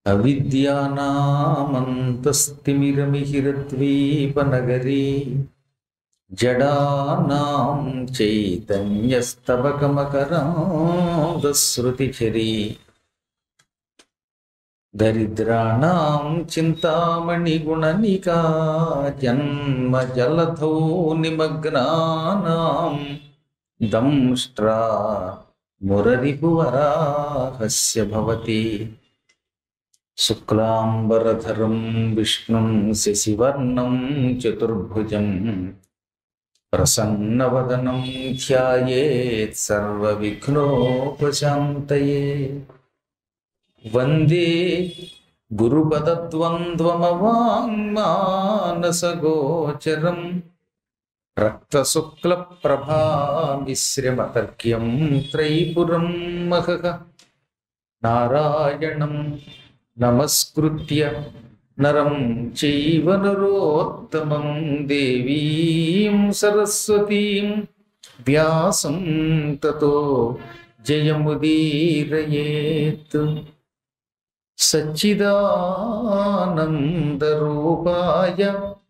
అవిద్యానామంతస్తిమిరమిహిరద్వీపనగరీ జడానాం చైతన్యస్తవకమకరాంధశ్రుతిచరీ దరిద్రాణం చింతామణిగుణనికా జన్మ జలధౌ నిమగ్నానాం దంష్ట్రా మురరిపువరాహస్య భవతి శుక్లాంబరధరం విష్ణుం శశివర్ణం చతుర్భుజం ప్రసన్నవదనం ధ్యాయేత్ సర్వవిఘ్నోపశాంతయే వందే గురుపదద్వంద్వమవాङ्మానసగోచరం రక్తశుక్లప్రభామిశ్రమతర్క్యం త్రైపురం మహః నారాయణం నమస్కృత్య నరం చైవ నరోత్తమం దేవీం సరస్వతీం వ్యాసం తతో జయముదీరయేత్ సచ్చిదానందరూపాయ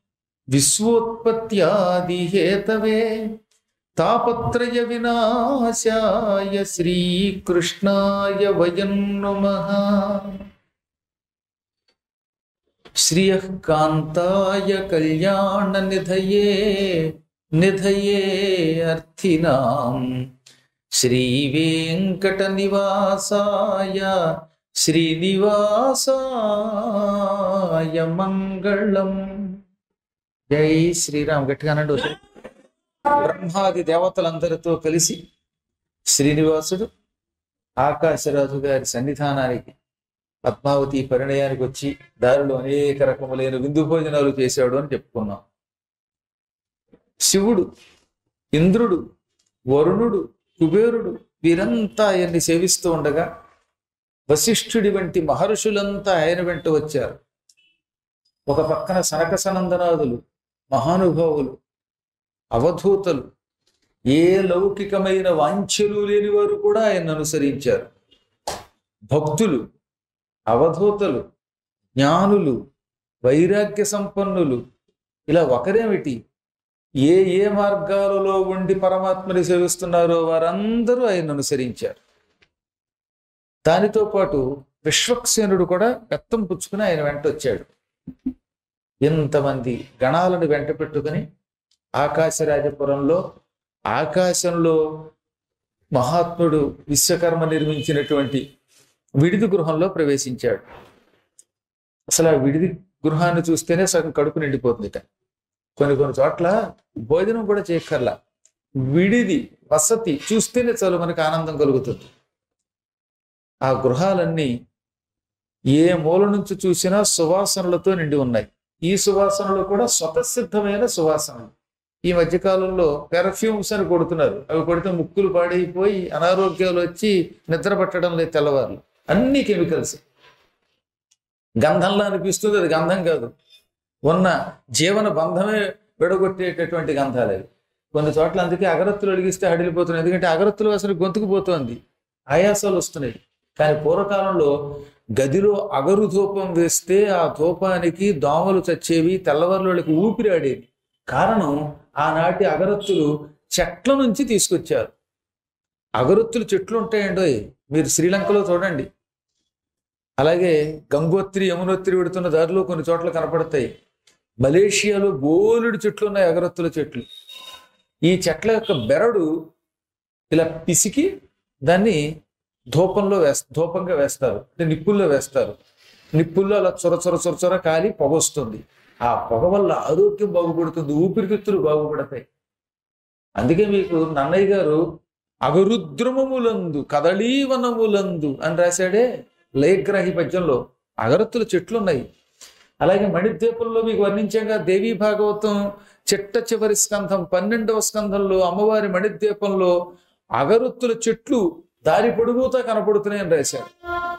విశ్వోత్పత్యాదిహేతవే తాపత్రయ వినాశాయ శ్రీకృష్ణాయ వయం నమః శ్రియః కాంతాయ కళ్యాణ నిధయే నిధయే అర్థినాం శ్రీవేంకట నివాసాయ శ్రీనివాసాయ మంగళం జై శ్రీరామ్ గట్టిగానండి ఒకసారి. బ్రహ్మాది దేవతలందరితో కలిసి శ్రీనివాసుడు ఆకాశరాజు గారి సన్నిధానానికి పద్మావతి పరిణయానికి వచ్చి దారిలో అనేక రకములైన విందు భోజనాలు చేశాడు అని చెప్పుకున్నాం శివుడు ఇంద్రుడు వరుణుడు కుబేరుడు వీరంతా ఆయన్ని సేవిస్తూ ఉండగా వశిష్ఠుడి వంటి మహర్షులంతా ఆయన వెంట వచ్చారు ఒక పక్కన సనక సనందనాదులు మహానుభావులు అవధూతలు ఏ లౌకికమైన వాంఛలు లేని వారు కూడా ఆయన అనుసరించారు భక్తులు అవధూతలు జ్ఞానులు వైరాగ్య సంపన్నులు ఇలా ఒకరేమిటి ఏ ఏ మార్గాలలో ఉండి పరమాత్మని సేవిస్తున్నారో వారందరూ ఆయన అనుసరించారు దానితో పాటు విశ్వక్సేనుడు కూడా బెత్తం పుచ్చుకుని ఆయన వెంట వచ్చాడు ఇంతమంది గణాలను వెంట పెట్టుకుని ఆకాశరాజపురంలో ఆకాశంలో మహాత్ముడు విశ్వకర్మ నిర్మించినటువంటి విడిది గృహంలో ప్రవేశించాడు అసలు ఆ విడిది గృహాన్ని చూస్తేనే సగం కడుపు నిండిపోతుందిట కొన్ని కొన్ని చోట్ల భోజనం కూడా చేయక్కర్లా విడిది వసతి చూస్తేనే చాలు మనకు ఆనందం కలుగుతుంది ఆ గృహాలన్నీ ఏ మూల నుంచి చూసినా సువాసనలతో నిండి ఉన్నాయి ఈ సువాసనలు కూడా స్వతసిద్ధమైన సువాసనలు ఈ మధ్యకాలంలో పెర్ఫ్యూమ్స్ అని కొడుతున్నారు అవి కొడితే ముక్కులు పాడైపోయి అనారోగ్యాలు వచ్చి నిద్ర పట్టడం లేదు తెల్లవారు అన్ని కెమికల్స్ గంధంలా అనిపిస్తుంది అది గంధం కాదు ఉన్న జీవన బంధమే విడగొట్టేటటువంటి గంధాలు అవి కొన్ని చోట్ల అందుకే అగరత్తులు అడిగిస్తే హడిలిపోతున్నాయి ఎందుకంటే అగరత్తులు అసలు గొంతుకు పోతోంది ఆయాసాలు వస్తున్నాయి కానీ పూర్వకాలంలో గదిలో అగరు ధూపం వేస్తే ఆ ధూపానికి దోమలు చచ్చేవి తెల్లవారులకి ఊపిరి ఆడేది కారణం ఆనాటి అగరత్తులు చెట్ల నుంచి తీసుకొచ్చారు అగరత్తులు చెట్లు ఉంటాయండి మీరు శ్రీలంకలో చూడండి అలాగే గంగోత్రి యమునోత్రి పెడుతున్న దారిలో కొన్ని చోట్ల కనపడతాయి మలేషియాలో బోలుడు చెట్లు ఉన్నాయి అగరత్తుల చెట్లు ఈ చెట్ల యొక్క బెరడు ఇలా పిసికి దాన్ని ధూపంలో వేస్ ధూపంగా వేస్తారు అంటే నిప్పుల్లో వేస్తారు నిప్పుల్లో అలా చొర చొర చొర చొర కాలి పొగ వస్తుంది ఆ పొగ వల్ల ఆరోగ్యం బాగుపడుతుంది ఊపిరితిత్తులు బాగుపడతాయి అందుకే మీకు నన్నయ్య గారు అగరుద్రమములందు కదళీవనములందు అని రాశాడే లయగ్రాహి పద్యంలో అగరత్తుల చెట్లు ఉన్నాయి అలాగే మణిద్వీపంలో మీకు వర్ణించాగా దేవీ భాగవతం చిట్ట చివరి స్కంధం పన్నెండవ స్కంధంలో అమ్మవారి మణిద్వీపంలో అగరొత్తుల చెట్లు దారి పొడుగుతా కనపడుతున్నాయని రాశారు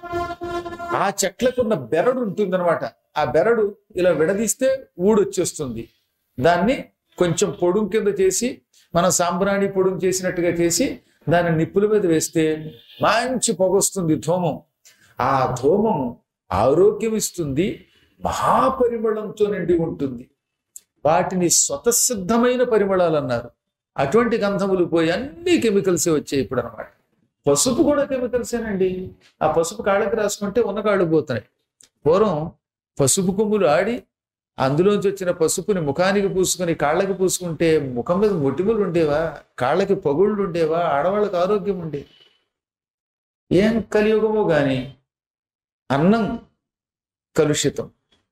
ఆ చెట్లకున్న బెరడు ఉంటుందన్నమాట ఆ బెరడు ఇలా విడదీస్తే ఊడొచ్చేస్తుంది దాన్ని కొంచెం పొడుం కింద చేసి మనం సాంబ్రాణి పొడుం చేసినట్టుగా చేసి దాన్ని నిప్పుల మీద వేస్తే మంచి పొగ వస్తుంది ధూమం ఆ ధూమము ఆరోగ్యం ఇస్తుంది మహాపరిమళంతో నిండి ఉంటుంది వాటిని స్వతసిద్ధమైన పరిమళాలు అన్నారు అటువంటి గంధములు పోయి అన్ని కెమికల్స్ వచ్చాయి ఇప్పుడు అనమాట పసుపు కూడా కెమికల్సేనండి ఆ పసుపు కాళ్ళకి రాసుకుంటే ఉన్న కాళ్ళు పోతున్నాయి పూర్వం పసుపు కొమ్ములు ఆడి అందులోంచి వచ్చిన పసుపుని ముఖానికి పూసుకొని కాళ్ళకి పూసుకుంటే ముఖం మీద మొటిమలు ఉండేవా కాళ్ళకి పగుళ్ళు ఉండేవా ఆడవాళ్ళకి ఆరోగ్యం ఉండేది ఏం కలియుగమో గాని అన్నం కలుషితం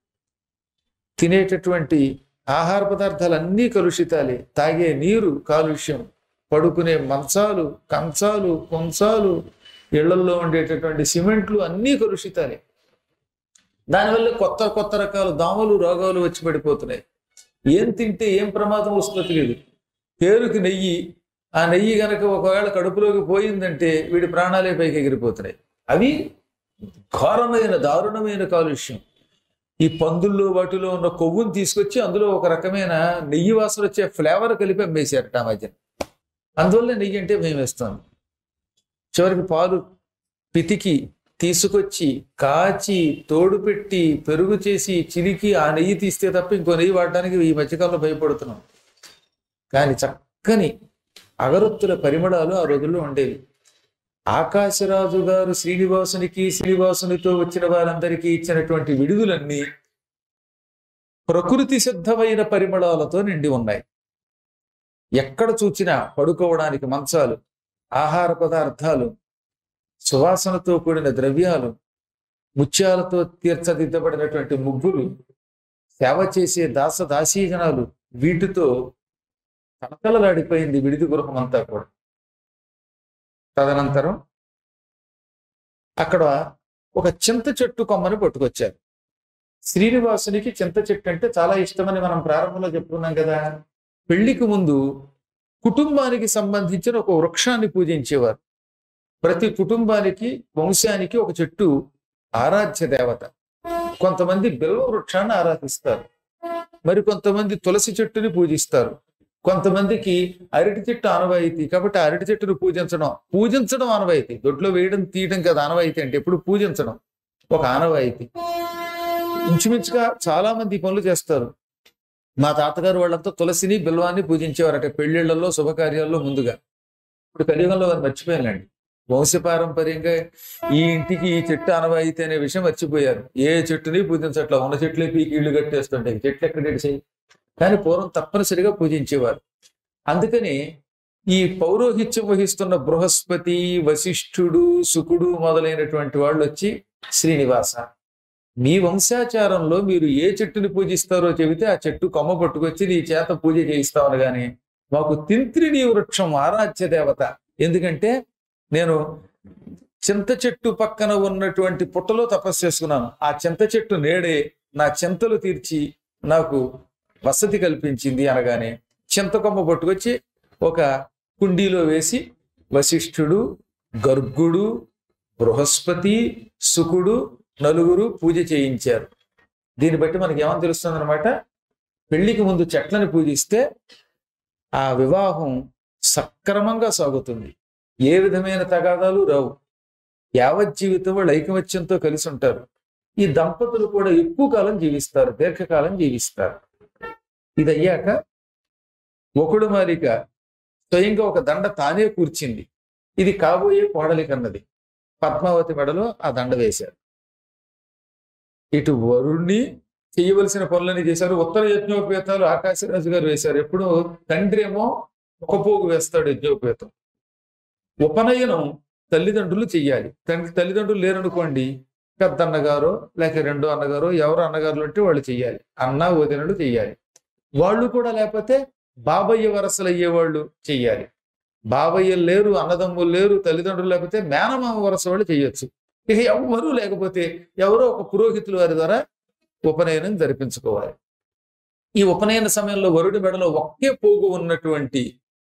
తినేటటువంటి ఆహార పదార్థాలు అన్నీ కలుషితాలే తాగే నీరు కాలుష్యం పడుకునే మంచాలు కంచాలు కొంచాలు ఇళ్లల్లో ఉండేటటువంటి సిమెంట్లు అన్నీ కలుషితాలే దానివల్ల కొత్త కొత్త రకాల దోమలు రోగాలు వచ్చి పడిపోతున్నాయి ఏం తింటే ఏం ప్రమాదం వస్తుందో తెలియదు పేరుకి నెయ్యి ఆ నెయ్యి గనక ఒకవేళ కడుపులోకి పోయిందంటే వీడి ప్రాణాలే పైకి ఎగిరిపోతున్నాయి అవి ఘోరమైన దారుణమైన కాలుష్యం ఈ పందుల్లో వాటిలో ఉన్న కొవ్వుని తీసుకొచ్చి అందులో ఒక రకమైన నెయ్యి వాసన వచ్చే ఫ్లేవర్ కలిపి అమ్మేశారట ఆ మధ్యన అందువల్ల నెయ్యి అంటే మేము వేస్తాం చివరికి పాలు పితికి తీసుకొచ్చి కాచి తోడు పెట్టి పెరుగు చేసి చిలికి ఆ నెయ్యి తీస్తే తప్ప ఇంకో నెయ్యి వాడడానికి ఈ మధ్యకాలంలో భయపడుతున్నాం కానీ చక్కని అగరొత్తుల పరిమళాలు ఆ రోజుల్లో ఉండేవి ఆకాశరాజు గారు శ్రీనివాసునికి శ్రీనివాసునితో వచ్చిన వారందరికీ ఇచ్చినటువంటి విడుదలన్నీ ప్రకృతి సిద్ధమైన పరిమళాలతో నిండి ఉన్నాయి ఎక్కడ చూచినా పడుకోవడానికి మంచాలు ఆహార పదార్థాలు సువాసనతో కూడిన ద్రవ్యాలు ముత్యాలతో తీర్చదిద్దబడినటువంటి ముగ్గులు సేవ చేసే దాస దాసీజనాలు వీటితో కలకలలాడిపోయింది విడిది గృహం అంతా కూడా తదనంతరం అక్కడ ఒక చింత చెట్టు కొమ్మని పట్టుకొచ్చారు శ్రీనివాసునికి చింత చెట్టు అంటే చాలా ఇష్టమని మనం ప్రారంభంలో చెప్పుకున్నాం కదా పెళ్లికి ముందు కుటుంబానికి సంబంధించిన ఒక వృక్షాన్ని పూజించేవారు ప్రతి కుటుంబానికి వంశానికి ఒక చెట్టు ఆరాధ్య దేవత కొంతమంది బిల్వ వృక్షాన్ని ఆరాధిస్తారు మరి కొంతమంది తులసి చెట్టుని పూజిస్తారు కొంతమందికి అరటి చెట్టు ఆనవాయితీ కాబట్టి ఆ అరటి చెట్టును పూజించడం పూజించడం ఆనవాయితీ దొడ్లో వేయడం తీయడం కదా ఆనవాయితీ అంటే ఎప్పుడు పూజించడం ఒక ఆనవాయితీ ఇంచుమించుగా చాలా మంది ఈ పనులు చేస్తారు మా తాతగారు వాళ్ళంతా తులసిని బిల్వాన్ని పూజించేవారట పెళ్లిళ్లలో శుభకార్యాల్లో ముందుగా ఇప్పుడు కలియుగంలో వారు మర్చిపోయానండి వంశపారంపర్యంగా ఈ ఇంటికి ఈ చెట్టు ఆనవాయితీ అనే విషయం మర్చిపోయారు ఏ చెట్టుని పూజించట్లా ఉన్న చెట్లే పీకి ఇళ్ళు కట్టేస్తుంటాయి చెట్లు ఎక్కడ చేయి కానీ పూర్వం తప్పనిసరిగా పూజించేవారు అందుకని ఈ పౌరోహిత్యం వహిస్తున్న బృహస్పతి వశిష్ఠుడు శుకుడు మొదలైనటువంటి వాళ్ళు వచ్చి శ్రీనివాస మీ వంశాచారంలో మీరు ఏ చెట్టుని పూజిస్తారో చెబితే ఆ చెట్టు కొమ్మ పట్టుకొచ్చి నీ చేత పూజ చేయిస్తామని గాని మాకు తింత్రిని వృక్షం ఆరాధ్య దేవత ఎందుకంటే నేను చింత చెట్టు పక్కన ఉన్నటువంటి పుట్టలో తపస్సు చేసుకున్నాను ఆ చింత చెట్టు నేడే నా చింతలు తీర్చి నాకు వసతి కల్పించింది అనగానే చింతకొమ్మ పట్టుకొచ్చి ఒక కుండీలో వేసి వశిష్ఠుడు గర్గుడు బృహస్పతి శుకుడు నలుగురు పూజ చేయించారు దీన్ని బట్టి మనకి ఏమని తెలుస్తుంది అనమాట పెళ్లికి ముందు చెట్లను పూజిస్తే ఆ వివాహం సక్రమంగా సాగుతుంది ఏ విధమైన తగాదాలు రావు యావత్ జీవితం వాళ్ళు ఐకమత్యంతో కలిసి ఉంటారు ఈ దంపతులు కూడా ఎక్కువ కాలం జీవిస్తారు దీర్ఘకాలం జీవిస్తారు ఇది అయ్యాక ఒకడు మారిక స్వయంగా ఒక దండ తానే కూర్చింది ఇది కాబోయే కోడలి కన్నది పద్మావతి మెడలో ఆ దండ వేశారు ఇటు వరుణ్ణి చేయవలసిన పనులని చేశారు ఉత్తర యజ్ఞోపేతాలు ఆకాశరాజు గారు వేశారు ఎప్పుడు తండ్రి ఏమో ఒక పోగు వేస్తాడు యజ్ఞోపేతం ఉపనయనం తల్లిదండ్రులు చెయ్యాలి తండ్రి తల్లిదండ్రులు లేరనుకోండి పెద్ద అన్నగారో లేక రెండో అన్నగారో ఎవరు అన్నగారులు ఉంటే వాళ్ళు చెయ్యాలి అన్న వదినలు చెయ్యాలి వాళ్ళు కూడా లేకపోతే బాబయ్య వరసలు అయ్యేవాళ్ళు చెయ్యాలి బాబయ్యలు లేరు అన్నదమ్ములు లేరు తల్లిదండ్రులు లేకపోతే మేనమామ వరస వాళ్ళు చెయ్యొచ్చు ఇక ఎవరు లేకపోతే ఎవరో ఒక పురోహితుల వారి ద్వారా ఉపనయనం జరిపించుకోవాలి ఈ ఉపనయన సమయంలో వరుడి మెడలో ఒకే పోగు ఉన్నటువంటి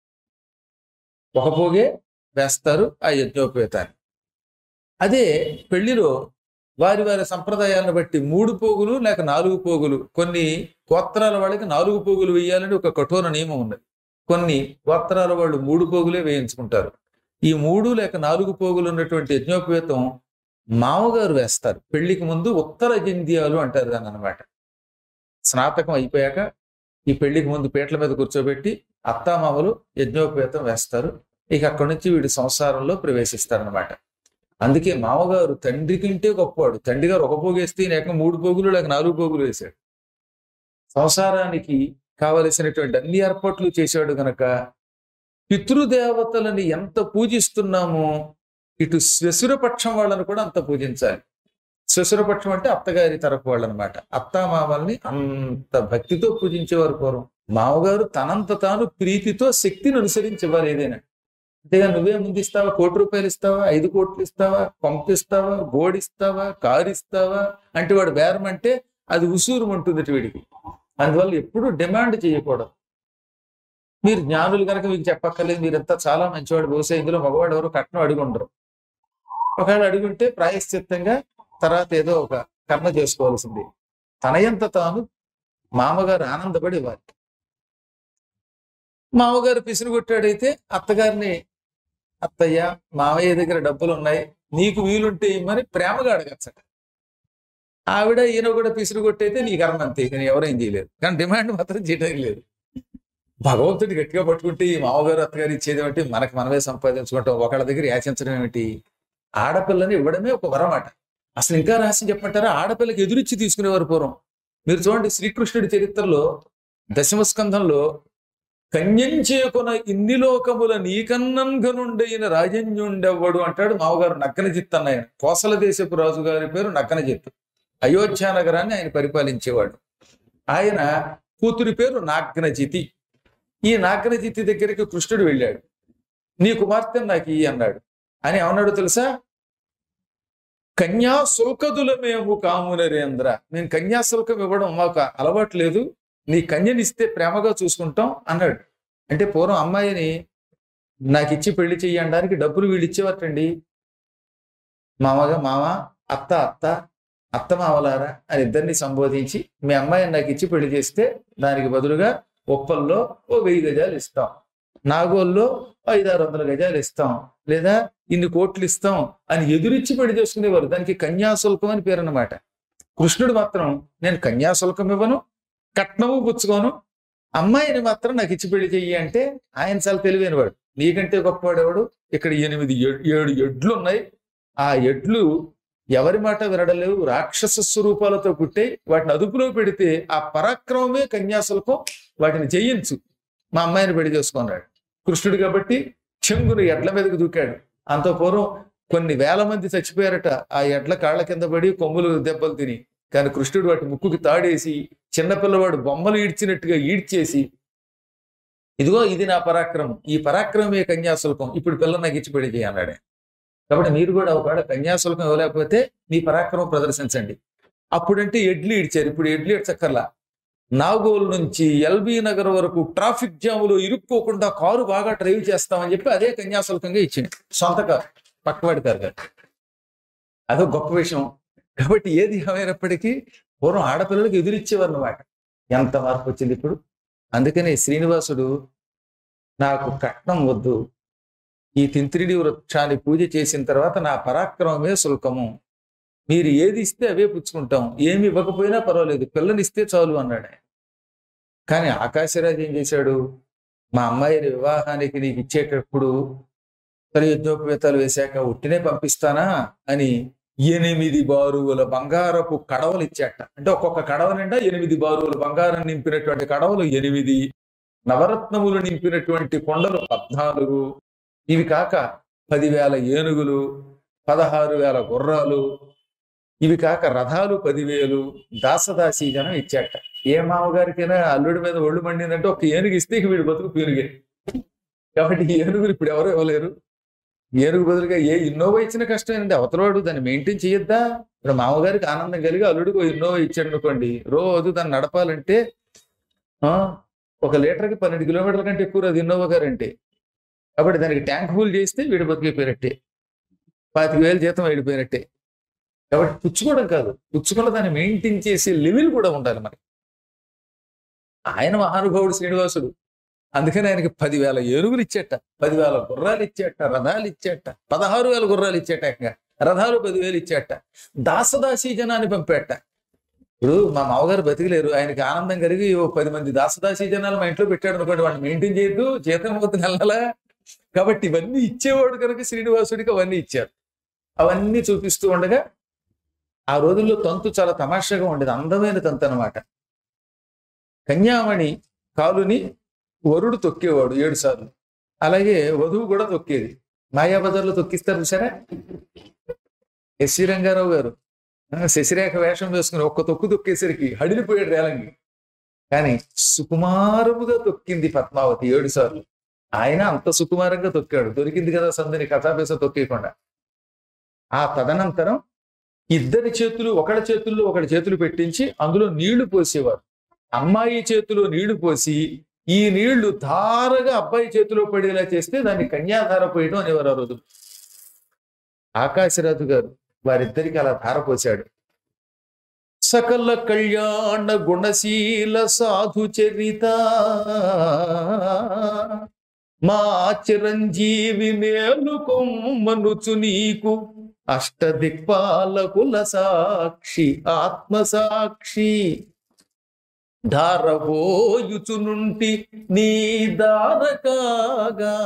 ఒక పోగే వేస్తారు ఆ యజ్ఞోపేతాన్ని అదే పెళ్లిలో వారి వారి సంప్రదాయాలను బట్టి మూడు పోగులు లేక నాలుగు పోగులు కొన్ని గోత్రాల వాళ్ళకి నాలుగు పోగులు వేయాలని ఒక కఠోర నియమం ఉన్నది కొన్ని గోత్రాల వాళ్ళు మూడు పోగులే వేయించుకుంటారు ఈ మూడు లేక నాలుగు పోగులు ఉన్నటువంటి యజ్ఞోపేతం మామగారు వేస్తారు పెళ్లికి ముందు ఉత్తర జంధ్యాలు అంటారు దాన్ని అనమాట స్నాతకం అయిపోయాక ఈ పెళ్లికి ముందు పీటల మీద కూర్చోబెట్టి అత్తామామలు యజ్ఞోపేతం వేస్తారు ఇక అక్కడి నుంచి వీడి సంసారంలో ప్రవేశిస్తారనమాట అందుకే మామగారు తండ్రి కంటే గొప్పవాడు తండ్రి గారు ఒక పోగు వేస్తే ఈయన ఏకంగా మూడు పోగులు లేక నాలుగు పోగులు వేశాడు సంసారానికి కావలసినటువంటి అన్ని ఏర్పాట్లు చేశాడు గనక పితృదేవతలని ఎంత పూజిస్తున్నామో ఇటు శ్వశురపక్షం వాళ్ళని కూడా అంత పూజించాలి శ్వశురపక్షం అంటే అత్తగారి తరపు వాళ్ళు అనమాట అత్తామామల్ని అంత భక్తితో పూజించేవారు పూర్వం మామగారు తనంత తాను ప్రీతితో శక్తిని అనుసరించేవారు ఏదైనా అంతేగా నువ్వే ముందు ఇస్తావా కోటి రూపాయలు ఇస్తావా ఐదు కోట్లు ఇస్తావా పంపిస్తావా గోడిస్తావా కారు ఇస్తావా అంటే వాడు బేరం అంటే అది ఉసూరు ఉంటుంది వీడికి అందువల్ల ఎప్పుడు డిమాండ్ చేయకూడదు మీరు జ్ఞానులు కనుక మీకు చెప్పక్కర్లేదు మీరంతా చాలా మంచివాడు బహుశా ఇందులో మగవాడు ఎవరు కట్నం అడుగుండరు ఒకవేళ అడుగుంటే ప్రాయశ్చిత్తంగా తర్వాత ఏదో ఒక కర్మ చేసుకోవాల్సింది తనయంత తాను మామగారు ఆనందపడి ఇవ్వాలి మామగారు పిసిరు కొట్టాడైతే అత్తగారిని అత్తయ్య మామయ్య దగ్గర డబ్బులు ఉన్నాయి నీకు వీలుంటే ఇమ్మని ప్రేమగా అడగచ్చట ఆవిడ ఈయన కూడా పిసిరు కొట్టయితే నీ కర్మ అంతే కానీ ఎవరేం చేయలేరు కానీ డిమాండ్ మాత్రం చేయడం లేదు భగవంతుడి గట్టిగా పట్టుకుంటే ఈ మామగారు అత్తగారు ఇచ్చేది ఏమిటి మనకు మనమే సంపాదించుకుంటాం ఒకళ్ళ దగ్గర యాచించడం ఏమిటి ఆడపిల్లని ఇవ్వడమే ఒక వరమాట అసలు ఇంకా రహస్యం చెప్పమంటారా ఆడపిల్లకి ఎదురిచ్చి తీసుకునేవారు పూర్వం మీరు చూడండి శ్రీకృష్ణుడి చరిత్రలో దశమస్కంధంలో కన్యంచేకొన ఇన్ని లోకముల నీకన్నంగనుండైన రాజన్యుండెవ్వడు అంటాడు మామగారు నక్కన జిత్ అన్న ఆయన కోసల దేశపు రాజు గారి పేరు నక్కన జిత్ అయోధ్య నగరాన్ని ఆయన పరిపాలించేవాడు ఆయన కూతురి పేరు నాగ్నజితి ఈ నాగ్నజితి దగ్గరికి కృష్ణుడు వెళ్ళాడు నీ కుమార్తె నాకు ఇయ్యి అన్నాడు అని ఏమన్నాడు తెలుసా కన్యా శుల్కదులమేము కామునరేంద్ర నేను కన్యా శుల్కం ఇవ్వడం మాకు అలవాటు లేదు నీ కన్యనిస్తే ప్రేమగా చూసుకుంటాం అన్నాడు అంటే పూర్వం అమ్మాయిని నాకు ఇచ్చి పెళ్లి చెయ్యడానికి డబ్బులు వీళ్ళు ఇచ్చేవాటండి మామగా మామ అత్త అత్త అత్త మామలారా అని ఇద్దరిని సంబోధించి మీ అమ్మాయిని నాకు ఇచ్చి పెళ్లి చేస్తే దానికి బదులుగా ఉప్పల్లో ఓ వెయ్యి గజాలు ఇస్తాం నాగోల్లో ఐదారు వందల గజాలు ఇస్తాం లేదా ఇన్ని కోట్లు ఇస్తాం అని ఎదురిచ్చి పెళ్లి చేసుకునేవారు దానికి కన్యాశుల్కం అని పేరు అన్నమాట కృష్ణుడు మాత్రం నేను కన్యాశుల్కం ఇవ్వను కట్నము పుచ్చుకోను అమ్మాయిని మాత్రం నాకు ఇచ్చి పెళ్లి చెయ్యి అంటే ఆయన చాలా తెలివైనవాడు నీకంటే గొప్పవాడు ఎవడు ఇక్కడ ఎనిమిది ఏ- ఏడు ఎడ్లు ఉన్నాయి ఆ ఎడ్లు ఎవరి మాట వినడలేవు రాక్షస స్వరూపాలతో పుట్టే వాటిని అదుపులో పెడితే ఆ పరాక్రమమే కన్యాశుల్కం వాటిని జయించు మా అమ్మాయిని పెళ్లి చేసుకున్నాడు కృష్ణుడు కాబట్టి చెంగును ఎడ్ల మీదకి దూకాడు అంత పూర్వం కొన్ని వేల మంది చచ్చిపోయారట ఆ ఎడ్ల కాళ్ళ కింద పడి కొమ్ములు దెబ్బలు తిని కానీ కృష్ణుడు వాటి ముక్కుకి తాడేసి చిన్నపిల్లవాడు బొమ్మలు ఈడ్చినట్టుగా ఈడ్చేసి ఇదిగో ఇది నా పరాక్రమం ఈ పరాక్రమమే కన్యాశుల్కం ఇప్పుడు పిల్ల నాకు ఇచ్చి పెళ్లి చేయి అన్నాడు ఆయన. కాబట్టి మీరు కూడా ఒకవేళ కన్యాశుల్కం ఇవ్వలేకపోతే మీ పరాక్రమం ప్రదర్శించండి అప్పుడంటే ఎడ్లు ఇడ్చారు ఇప్పుడు ఎడ్లు ఇడ్చక్కర్లా నాగోల్ నుంచి ఎల్బీ నగర్ వరకు ట్రాఫిక్ జాములో ఇరుక్కోకుండా కారు బాగా డ్రైవ్ చేస్తామని చెప్పి అదే కన్యాశుల్కంగా ఇచ్చింది సొంత కారు పక్కవాడి కారు కాదు అదో గొప్ప విషయం కాబట్టి ఏది ఏమైనప్పటికీ పూర్వం ఆడపిల్లలకు ఎదురిచ్చేవారు అన్నమాట ఎంత మార్పు వచ్చింది ఇప్పుడు అందుకనే శ్రీనివాసుడు నాకు కట్నం వద్దు ఈ తింత్రిడి వృక్షాన్ని పూజ చేసిన తర్వాత నా పరాక్రమమే శుల్కము మీరు ఏది ఇస్తే అవే పుచ్చుకుంటాం ఏమి ఇవ్వకపోయినా పర్వాలేదు పిల్లనిస్తే చాలు అన్నాడు ఆయన. కానీ ఆకాశరాజు ఏం చేశాడు మా అమ్మాయిని వివాహానికి నీకు ఇచ్చేటప్పుడు సరే యజ్ఞోపవేతాలు వేశాక ఉట్టినే పంపిస్తానా అని ఎనిమిది బారువుల బంగారపు కడవలు ఇచ్చాట అంటే ఒక్కొక్క కడవ నిండా ఎనిమిది బారువుల బంగారం నింపినటువంటి కడవలు ఎనిమిది నవరత్నములు నింపినటువంటి కొండలు పద్నాలుగు ఇవి కాక పదివేల ఏనుగులు పదహారు వేల గుర్రాలు ఇవి కాక రథాలు పదివేలు దాసదాసీ జనం ఇచ్చాట ఏ మామగారికైనా అల్లుడి మీద ఒళ్ళు మండిందంటే ఒక ఏనుగు ఇస్తే ఇక వీడి బతుకు పీనుగే కాబట్టి ఈ ఏనుగులు ఇప్పుడు ఎవరు ఇవ్వలేరు ఏనుగు బదులుగా ఏ ఇన్నోవా ఇచ్చిన కష్టమేనండి అవతలవాడు దాన్ని మెయింటైన్ చేయొద్దా ఇప్పుడు మామగారికి ఆనందం కలిగి అల్లుడికి ఓ ఇన్నోవా ఇచ్చాడు అనుకోండి రోజు దాన్ని నడపాలంటే ఆ, ఒక లీటర్కి పన్నెండు కిలోమీటర్ల కంటే ఎక్కువ అది ఇన్నోవా గారంటే కాబట్టి దానికి ట్యాంక్ ఫుల్ చేస్తే వీడి బతికిపోయినట్టే పాతిక వేలు జీతం వెళ్ళిపోయినట్టే కాబట్టి పుచ్చుకోవడం కాదు పుచ్చుకున్న దాన్ని మెయింటైన్ చేసే లెవెల్ కూడా ఉండాలి మరి ఆయన మహానుభావుడు శ్రీనివాసుడు అందుకని ఆయనకి పదివేల ఏనుగులు ఇచ్చేట పదివేల గుర్రాలు ఇచ్చేట రథాలు ఇచ్చేట పదహారు వేల గుర్రాలు ఇచ్చేట ఏకంగా. రథాలు పదివేలు ఇచ్చాట దాసదాసీ జనాన్ని పంపాట ఇప్పుడు మా మామగారు బతికలేరు ఆయనకి ఆనందం కలిగి ఓ పది మంది దాసదాసీ జనాలు మా ఇంట్లో పెట్టాడు అనుకోండి వాడిని మెయింటైన్ చేయొద్దు జీతం పోతుంది నెలలా కాబట్టి ఇవన్నీ ఇచ్చేవాడు కనుక శ్రీనివాసుడికి అవన్నీ ఇచ్చారు అవన్నీ చూపిస్తూ ఉండగా ఆ రోజుల్లో తంతు చాలా తమాషాగా ఉండేది అందమైన తంతు అనమాట కన్యామణి కాలుని వరుడు తొక్కేవాడు ఏడు సార్లు అలాగే వధువు కూడా తొక్కేది మాయాబజార్లో తొక్కిస్తారు సరే ఎస్వి రంగారావు గారు ఆ, శశిరేఖ వేషం వేసుకుని ఒక్క తొక్కు తొక్కేసరికి హడిలిపోయాడు రేలంగి కానీ సుకుమారముగా తొక్కింది పద్మావతి ఏడు సార్లు ఆయన అంత సుకుమారంగా తొక్కాడు దొరికింది కదా సందని కథాపేస తొక్కేయకుండా ఆ తదనంతరం ఇద్దరి చేతులు ఒకళ్ళ చేతుల్లో ఒకళ్ళ చేతులు పెట్టించి అందులో నీళ్లు పోసేవారు అమ్మాయి చేతిలో నీళ్లు పోసి ఈ నీళ్లు ధారగా అబ్బాయి చేతిలో పడేలా చేస్తే దాన్ని కన్యాధార పోయడం అనేవారు ఆ రోజు ఆకాశరాజు గారు వారిద్దరికి అలా ధార పోశాడు సకల కళ్యాణ గుణశీల సాధు చరిత మా చిరంజీవి మేలుకొమ్మనుచు నీకు అష్టదిక్పాలకుల సాక్షి ఆత్మ సాక్షి ధారబోయుచునుంటి నీ దారకాగా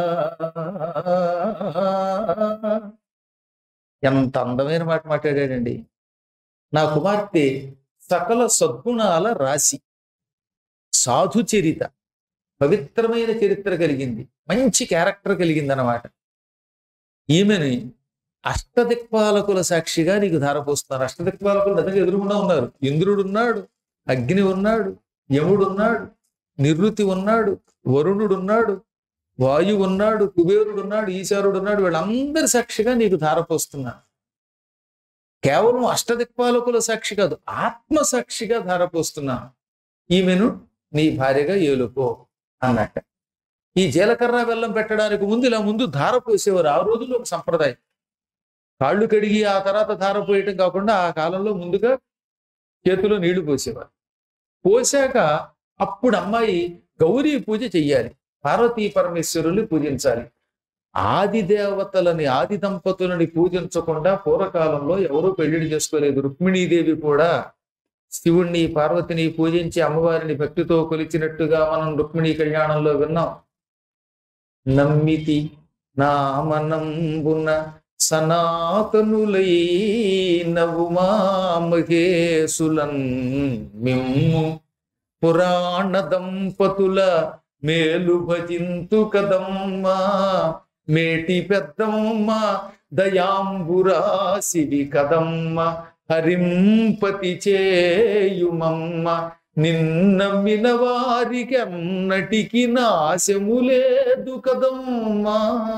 ఎంత అందమైన మాట మాట్లాడాడండి నా కుమార్తె సకల సద్గుణాల రాశి సాధు చరిత పవిత్రమైన చరిత్ర కలిగింది మంచి క్యారెక్టర్ కలిగింది అన్నమాట ఈమెని అష్టదిక్పాలకుల సాక్షిగా నీకు ధారపోస్తున్నారు అష్టదిక్పాలకులు నిజంగా ఎదురుగుండా ఉన్నారు ఇంద్రుడు ఉన్నాడు అగ్ని ఉన్నాడు యముడు ఉన్నాడు నివృత్తి ఉన్నాడు వరుణుడు ఉన్నాడు వాయువు ఉన్నాడు కుబేరుడు ఉన్నాడు ఈశారుడు ఉన్నాడు వీళ్ళందరి సాక్షిగా నీకు ధారపోస్తున్నాను కేవలం అష్టదిక్పాలకుల సాక్షి కాదు ఆత్మ సాక్షిగా ధారపోస్తున్నాను ఈమెను నీ భార్యగా ఏలుకో అన్నట్ట ఈ జీలకర్ర బెల్లం పెట్టడానికి ముందు ఇలా ముందు ధార పోసేవారు ఆ రోజుల్లో ఒక సంప్రదాయం కాళ్ళు కడిగి ఆ తర్వాత ధార పోయటం కాకుండా ఆ కాలంలో ముందుగా చేతిలో నీళ్లు పోసేవారు పోసాక అప్పుడు అమ్మాయి గౌరీ పూజ చెయ్యాలి పార్వతీ పరమేశ్వరుల్ని పూజించాలి ఆది దేవతలని ఆది దంపతులని పూజించకుండా పూర్వకాలంలో ఎవరూ పెళ్లిడి చేసుకోలేదు రుక్మిణీదేవి కూడా శివుణ్ణి పార్వతిని పూజించి అమ్మవారిని భక్తితో కొలిచినట్టుగా మనం రుక్మిణీ కళ్యాణంలో విన్నాం నమ్మితి నామనంబున సనాతనులై నవుమా మహేశులన్ మిమ్ము పురాణ దంపతుల మేలు భజింతు కదమ్మా మేటి పెద్దమ్మ దయాంబురాశివి కదమ్మ హరింపతి చేయుమమ్మ నిన్నమ్మిన వారికి అన్నటికి నాశము లేదు కదమ్మా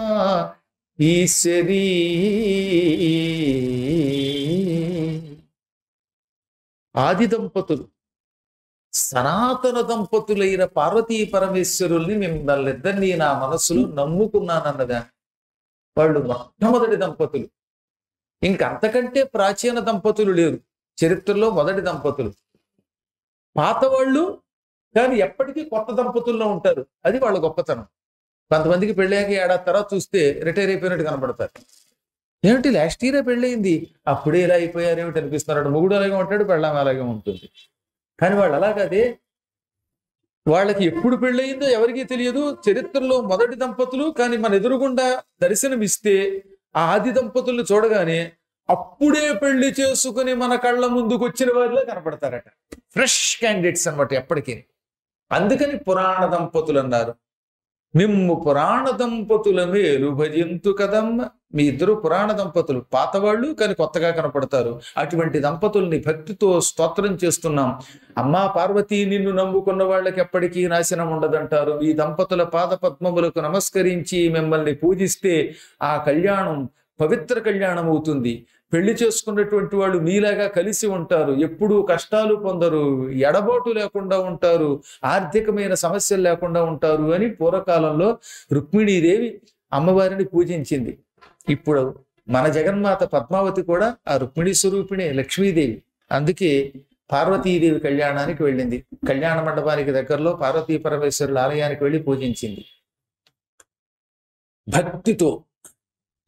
ఈశ్వరీ ఆది దంపతులు సనాతన దంపతులైన పార్వతీ పరమేశ్వరుల్ని మిమ్మల్ని ఇద్దరిని నా మనస్సులో నమ్ముకున్నానన్నదా వాళ్ళు మొట్టమొదటి దంపతులు ఇంకంతకంటే ప్రాచీన దంపతులు లేరు చరిత్రలో మొదటి దంపతులు పాత వాళ్ళు కానీ ఎప్పటికీ కొత్త దంపతుల్లో ఉంటారు అది వాళ్ళ గొప్పతనం కొంతమందికి పెళ్ళాక ఏడాది తర్వాత చూస్తే రిటైర్ అయిపోయినట్టు కనపడతారు ఏమిటి లాస్ట్ ఇయరే పెళ్ళయింది అప్పుడే ఇలా అయిపోయారు ఏమిటి అనిపిస్తున్నాడు మొగుడు అలాగే ఉంటాడు పెళ్ళాం అలాగే ఉంటుంది కానీ వాళ్ళు అలాగదే వాళ్ళకి ఎప్పుడు పెళ్ళయిందో ఎవరికీ తెలియదు చరిత్రలో మొదటి దంపతులు కానీ మన ఎదురుగుండా దర్శనమిస్తే ఆ ఆది దంపతుల్ని చూడగానే అప్పుడే పెళ్లి చేసుకుని మన కళ్ళ ముందుకు వచ్చిన వారిలో కనపడతారట ఫ్రెష్ క్యాండిడేట్స్ అన్నమాట ఎప్పటికీ అందుకని పురాణ దంపతులు అన్నారు మిమ్ము పురాణ దంపతుల మేలు భజింతు కదమ్మ మీ ఇద్దరు పురాణ దంపతులు పాతవాళ్ళు కానీ కొత్తగా కనపడతారు అటువంటి దంపతుల్ని భక్తితో స్తోత్రం చేస్తున్నాం అమ్మా పార్వతి నిన్ను నమ్ముకున్న వాళ్ళకి ఎప్పటికీ నాశనం ఉండదంటారు ఈ దంపతుల పాద పద్మములకు నమస్కరించి మిమ్మల్ని పూజిస్తే ఆ కళ్యాణం పవిత్ర కళ్యాణం అవుతుంది పెళ్లి చేసుకున్నటువంటి వాళ్ళు మీలాగా కలిసి ఉంటారు ఎప్పుడూ కష్టాలు పొందరు ఎడబాటు లేకుండా ఉంటారు ఆర్థికమైన సమస్యలు లేకుండా ఉంటారు అని పూర్వకాలంలో రుక్మిణీదేవి అమ్మవారిని పూజించింది ఇప్పుడు మన జగన్మాత పద్మావతి కూడా ఆ రుక్మిణీ స్వరూపిణి లక్ష్మీదేవి అందుకే పార్వతీదేవి కళ్యాణానికి వెళ్ళింది కళ్యాణ మండపానికి దగ్గరలో పార్వతీ పరమేశ్వరుల ఆలయానికి వెళ్ళి పూజించింది భక్తితో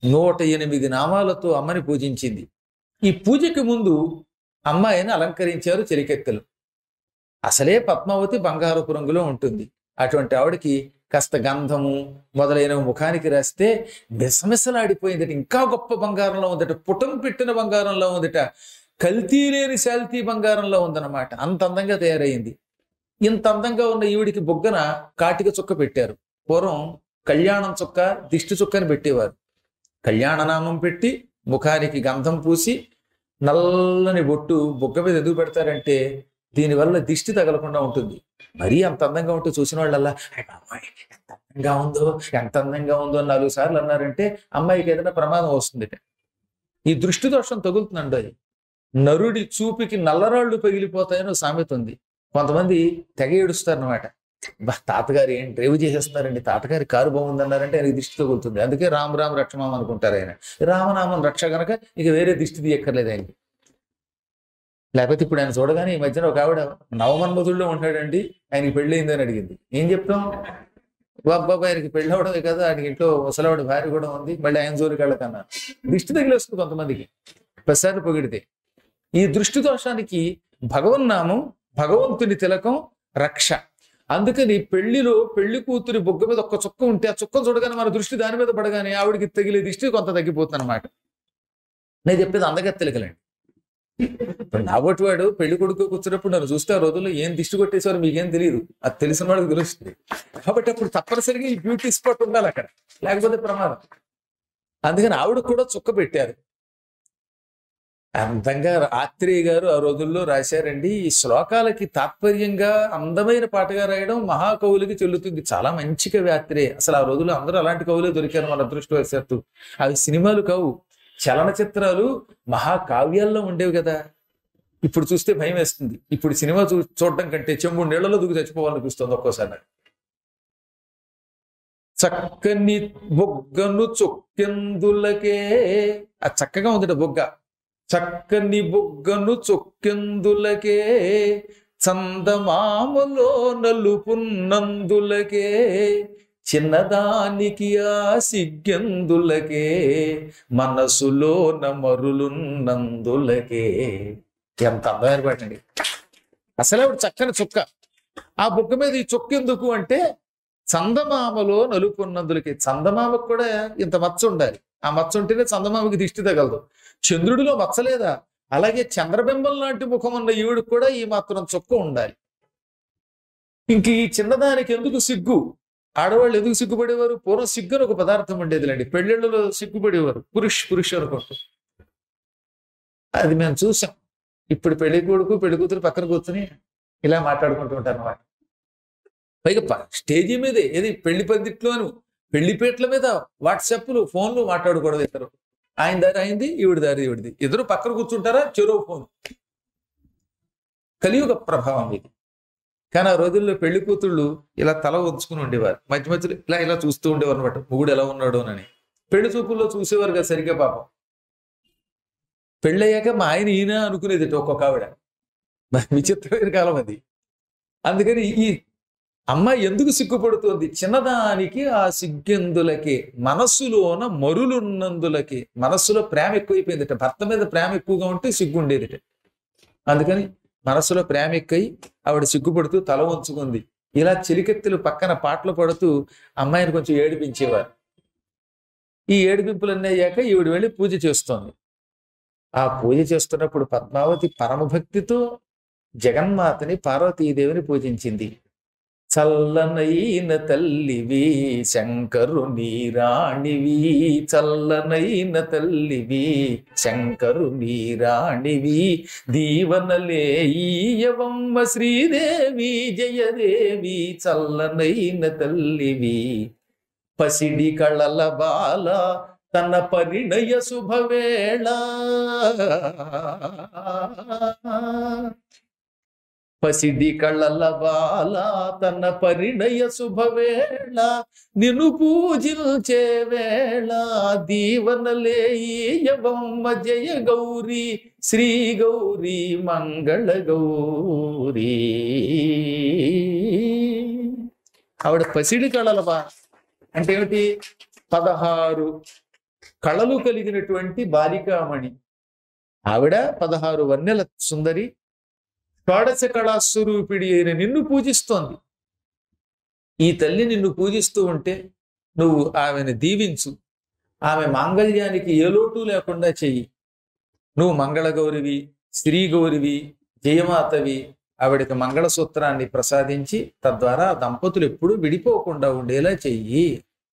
నూట ఎనిమిది నామాలతో అమ్మని పూజించింది ఈ పూజకి ముందు అమ్మాయిని అలంకరించారు చెలికెత్తెలు అసలే పద్మావతి బంగారపు రంగులో ఉంటుంది అటువంటి ఆవిడకి కాస్త గంధము మొదలైన ముఖానికి రాస్తే మిసమిసలాడిపోయిందట ఇంకా గొప్ప బంగారంలో ఉందట పుటం పెట్టిన బంగారంలో ఉందట కల్తీ లేని శాల్తీ బంగారంలో ఉందన్నమాట అంత అందంగా తయారైంది ఇంత అందంగా ఉన్న ఈవిడికి బొగ్గన కాటిక చుక్క పెట్టారు పూర్వం కళ్యాణం చుక్క దిష్టి చుక్కని పెట్టేవారు కళ్యాణనామం పెట్టి ముఖానికి గంధం పూసి నల్లని బొట్టు బొగ్గ మీద ఎందుకు పెడతారంటే దీనివల్ల దిష్టి తగలకుండా ఉంటుంది మరీ అంత అందంగా ఉంటే చూసిన వాళ్ళల్లా "అయ్ బాబోయ్, ఎంత అందంగా ఉందో ఎంత అందంగా ఉందో అని నాలుగు సార్లు అన్నారంటే అమ్మాయికి ఏదైనా ప్రమాదం వస్తుంది ఈ దృష్టి దోషం తగులుతుందండి అది నరుడి చూపుకి నల్లరాళ్ళు పగిలిపోతాయని ఒక సామెత ఉంది కొంతమంది తెగ ఏడుస్తారనమాట బా తాతగారు ఏం డ్రైవ్ చేసేస్తున్నారండి తాతగారి కారు బాగుందన్నారంటే ఆయనకి దిష్టి తగులుతుంది అందుకే రామ్ రామ్ రక్షమాం అనుకుంటారు ఆయన రామనామం రక్ష గనక ఇక వేరే దిష్టి తీయక్కర్లేదు ఆయనకి లేకపోతే ఇప్పుడు ఆయన చూడగానే ఈ మధ్యన ఒక ఆవిడ నవమన్మధుల్లో ఉంటాడండి ఆయనకి పెళ్ళయిందని అడిగింది ఏం చెప్తాం బాబా ఆయనకి పెళ్ళి అవడమే కదా ఆయనకి ఇంట్లో ముసలావిడ భార్య కూడా ఉంది మళ్ళీ ఆయన జోలికి వెళ్ళకన్నా దిష్టి తగిలేస్తుంది కొంతమందికి ప్రసాద పొగిడితే ఈ దృష్టి దోషానికి భగవన్నామం భగవంతుని తిలకం రక్ష అందుకని పెళ్లిలో పెళ్లి కూతురి బొగ్గ మీద ఒక్క చుక్క ఉంటే ఆ చుక్క చూడగానే మన దృష్టి దాని మీద పడగానే ఆవిడికి తగిలే దిష్టి కొంత తగ్గిపోతుంది అనమాట నేను చెప్పేది అందగత్తెలకలండి ఇప్పుడు నాబోటి వాడు పెళ్లి కొడుకు కూర్చున్నప్పుడు నన్ను చూస్తే ఆ రోజుల్లో ఏం దిష్టి కొట్టేశారో మీకేం తెలియదు అది తెలిసిన వాడికి తెలుస్తుంది కాబట్టి అప్పుడు తప్పనిసరిగా ఈ బ్యూటీ స్పాట్ ఉండాలి అక్కడ లేకపోతే ప్రమాదం అందుకని ఆవిడ కూడా చుక్క పెట్టారు అందంగా ఆత్రేయ గారు ఆ రోజుల్లో రాశారండి ఈ శ్లోకాలకి తాత్పర్యంగా అందమైన పాటగా రాయడం మహాకవులకి చెల్లుతుంది చాలా మంచి కవి ఆత్రేయ అసలు ఆ రోజుల్లో అందరూ అలాంటి కవులే దొరికారు మన అదృష్టవశాత్తు అవి సినిమాలు కావు చలనచిత్రాలు మహాకావ్యాల్లో ఉండేవి కదా ఇప్పుడు చూస్తే భయం వేస్తుంది ఇప్పుడు సినిమా చూ చూడటం కంటే చెంబు నీళ్లలో దూకి చచ్చిపోవాలనిపిస్తుంది ఒక్కోసారి నాకు. చక్కని బొగ్గను చొక్కెందులకే ఆ చక్కగా ఉందట బొగ్గ చక్కని బొగ్గను చొక్కెందులకే చందమామలో నలుపున్నందులకే చిన్నదానికి ఆ సిగ్గెందులకే మనసులో నమరులున్నందులకే ఎంత అందమైన పాట అండి అసలే ఒక చక్కని చుక్క ఆ బుక్క మీద ఈ చుక్క ఎందుకు అంటే చందమామలో నలుపున్నందులకి చందమామకు కూడా ఇంత మచ్చ ఉండాలి ఆ మచ్చ ఉంటేనే చందమామకి దిష్టి తగలదు చంద్రుడిలో మచ్చ లేదా అలాగే చంద్రబింబం లాంటి ముఖం ఉన్న ఈవిడికి కూడా ఈ మాత్రం చుక్క ఉండాలి ఇంక ఈ చిన్నదానికి ఎందుకు సిగ్గు ఆడవాళ్ళు ఎందుకు సిగ్గుపడేవారు పూర్వం సిగ్గు అని ఒక పదార్థం ఉండేదిలేండి పెళ్ళిళ్ళలో సిగ్గుపడేవారు పురుష్ పురుష్ అనుకుంటూ అది మేము చూసాం ఇప్పుడు పెళ్లి కొడుకు పెళ్లి కూతురు పక్కన కూర్చొని ఇలా మాట్లాడుకుంటూ ఉంటారు అన్నమాట పైగా ప- స్టేజీ మీదే ఏది పెళ్లి పందిట్లోను పెళ్లిపేట్ల మీద వాట్సాప్లు ఫోన్లు మాట్లాడుకోవడం ఇద్దరు ఆయన దారి అయింది ఈవిడి దారి ఈవిడిది ఇద్దరు పక్కన కూర్చుంటారా చెరువు ఫోన్ కలియుగ ప్రభావం ఇది కానీ ఆ రోజుల్లో పెళ్లి కూతుళ్ళు ఇలా తల వంచుకుని ఉండేవారు మధ్య మధ్యలో ఇలా ఇలా చూస్తూ ఉండేవారు అనమాట మొగుడు ఎలా ఉన్నాడు అని పెళ్లి చూపుల్లో చూసేవారు కదా సరిగ్గా పాపం పెళ్ళయ్యాక మా ఆయన ఈయన అనుకునేది ఒక్కొక్క ఆవిడ మరి విచిత్రమైన కాలం అది అందుకని ఈ అమ్మాయి ఎందుకు సిగ్గుపడుతోంది చిన్నదానికి ఆ సిగ్గెందులకే మనస్సులోన మరులున్నందులకే మనస్సులో ప్రేమ ఎక్కువైపోయిందట భర్త మీద ప్రేమ ఎక్కువగా ఉంటే సిగ్గు ఉండేదిట అందుకని మనస్సులో ప్రేమ ఎక్కువై ఆవిడ సిగ్గుపడుతూ తల వంచుకుంది ఇలా చిలికెత్తులు పక్కన పాటలు పడుతూ అమ్మాయిని కొంచెం ఏడిపించేవారు ఈ ఏడిపింపులన్నీ అయ్యాక ఈవిడ వెళ్ళి పూజ చేస్తోంది ఆ పూజ చేస్తున్నప్పుడు పద్మావతి పరమభక్తితో జగన్మాతని పార్వతీదేవిని పూజించింది చల్లనైన తల్లివి శంకరు నీరాణివి చల్లనైన తల్లివి శంకరు నీరాణివి దీవనలేయవమ్మ శ్రీదేవి జయదేవి చల్లనైన తల్లివి పసిడి కళల బాల తన పరిణయ శుభవేళ పసిడి కళ్ళల బాల తన పరిణయ శుభవేళ నిన్ను పూజించే వేళ దీవనలేయవమ్మ జయ గౌరీ శ్రీ గౌరీ మంగళ గౌరీ ఆవిడ పసిడి కళల బా అంటే ఏమిటి పదహారు కళలు కలిగినటువంటి బాలికామణి ఆవిడ పదహారు వన్నెల సుందరి షోడశ కళాస్వరూపిడి అయిన నిన్ను పూజిస్తోంది ఈ తల్లి నిన్ను పూజిస్తూ ఉంటే నువ్వు ఆమెను దీవించు ఆమె మాంగళ్యానికి ఏ లోటు లేకుండా చెయ్యి నువ్వు మంగళగౌరివి శ్రీ గౌరివి జయమాతవి ఆవిడకి మంగళసూత్రాన్ని ప్రసాదించి తద్వారా దంపతులు ఎప్పుడూ విడిపోకుండా ఉండేలా చెయ్యి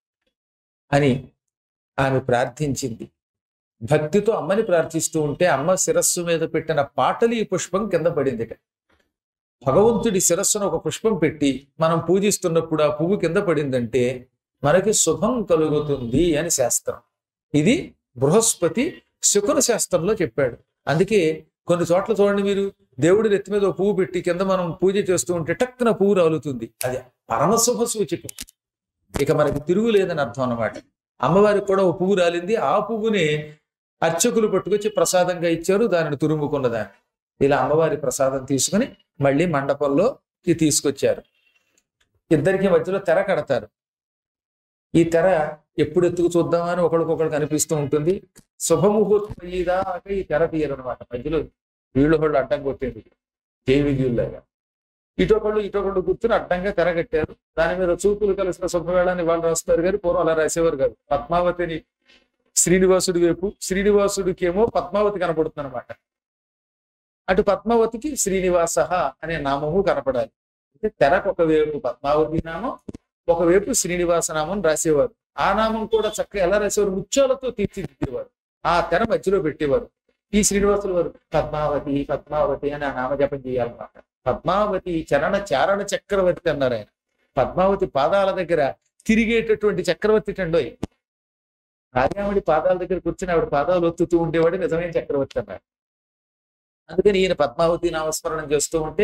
అని ఆమె ప్రార్థించింది భక్తితో అమ్మని ప్రార్థిస్తూ ఉంటే అమ్మ శిరస్సు మీద పెట్టిన పాటలి పుష్పం కింద పడిందిట భగవంతుడి శిరస్సును ఒక పుష్పం పెట్టి మనం పూజిస్తున్నప్పుడు ఆ పువ్వు కింద పడిందంటే మనకి శుభం కలుగుతుంది అని శాస్త్రం ఇది బృహస్పతి శకున శాస్త్రంలో చెప్పాడు అందుకే కొన్ని చోట్ల చూడండి మీరు దేవుడి నెత్తి మీద ఒక పువ్వు పెట్టి కింద మనం పూజ చేస్తూ ఉంటే టక్కున పువ్వు రాలుతుంది అది పరమశుభ సూచకం ఇక మనకి తిరుగులేదని అర్థం అన్నమాట అమ్మవారికి కూడా ఒక పువ్వు రాలింది ఆ పువ్వుని అర్చకులు పట్టుకొచ్చి ప్రసాదంగా ఇచ్చారు దానిని తురుముకున్నదాన్ని ఇలా అమ్మవారి ప్రసాదం తీసుకుని మళ్ళీ మండపంలోకి తీసుకొచ్చారు ఇద్దరికి మధ్యలో తెర కడతారు ఈ తెర ఎప్పుడు ఎత్తుకు చూద్దామని ఒకరికొకరు కనిపిస్తూ ఉంటుంది శుభముహూర్తం అయ్యేదాకా ఈ తెర తీయరనమాట మధ్యలో వీళ్ళు వాళ్ళు అడ్డం కొట్టేది జైవిద్యుల్లాగా ఇటొకళ్ళు ఇటొకళ్ళు కూర్చుని అడ్డంగా తెర కట్టారు దాని మీద చూపులు కలిసిన శుభవేళని వాళ్ళు రాస్తారు కానీ పూర్వం అలా రాసేవారు కాదు పద్మావతిని శ్రీనివాసుడి వైపు శ్రీనివాసుడికి ఏమో పద్మావతి కనపడుతుంది అనమాట అటు పద్మావతికి శ్రీనివాస అనే నామము కనపడాలి అంటే తెరకు ఒకవైపు పద్మావతి నామం ఒకవైపు శ్రీనివాస నామం రాసేవారు ఆ నామం కూడా చక్కగా ఎలా రాసేవారు ముత్యాలతో తీర్చిదిద్దేవారు ఆ తెర మధ్యలో పెట్టేవారు ఈ శ్రీనివాసుల వారు పద్మావతి పద్మావతి అని ఆ నామజపం చేయాలన్నమాట పద్మావతి చరణ చారణ చక్రవర్తి అన్నారు ఆయన పద్మావతి పాదాల దగ్గర తిరిగేటటువంటి చక్రవర్తి టండోయ్ రాజామణి పాదాల దగ్గర కూర్చుని ఆవిడ పాదాలు ఒత్తుతూ ఉండేవాడు నిజమైన చక్రవర్తి అన్నారు అందుకని ఈయన పద్మావతి నామస్మరణం చేస్తూ ఉంటే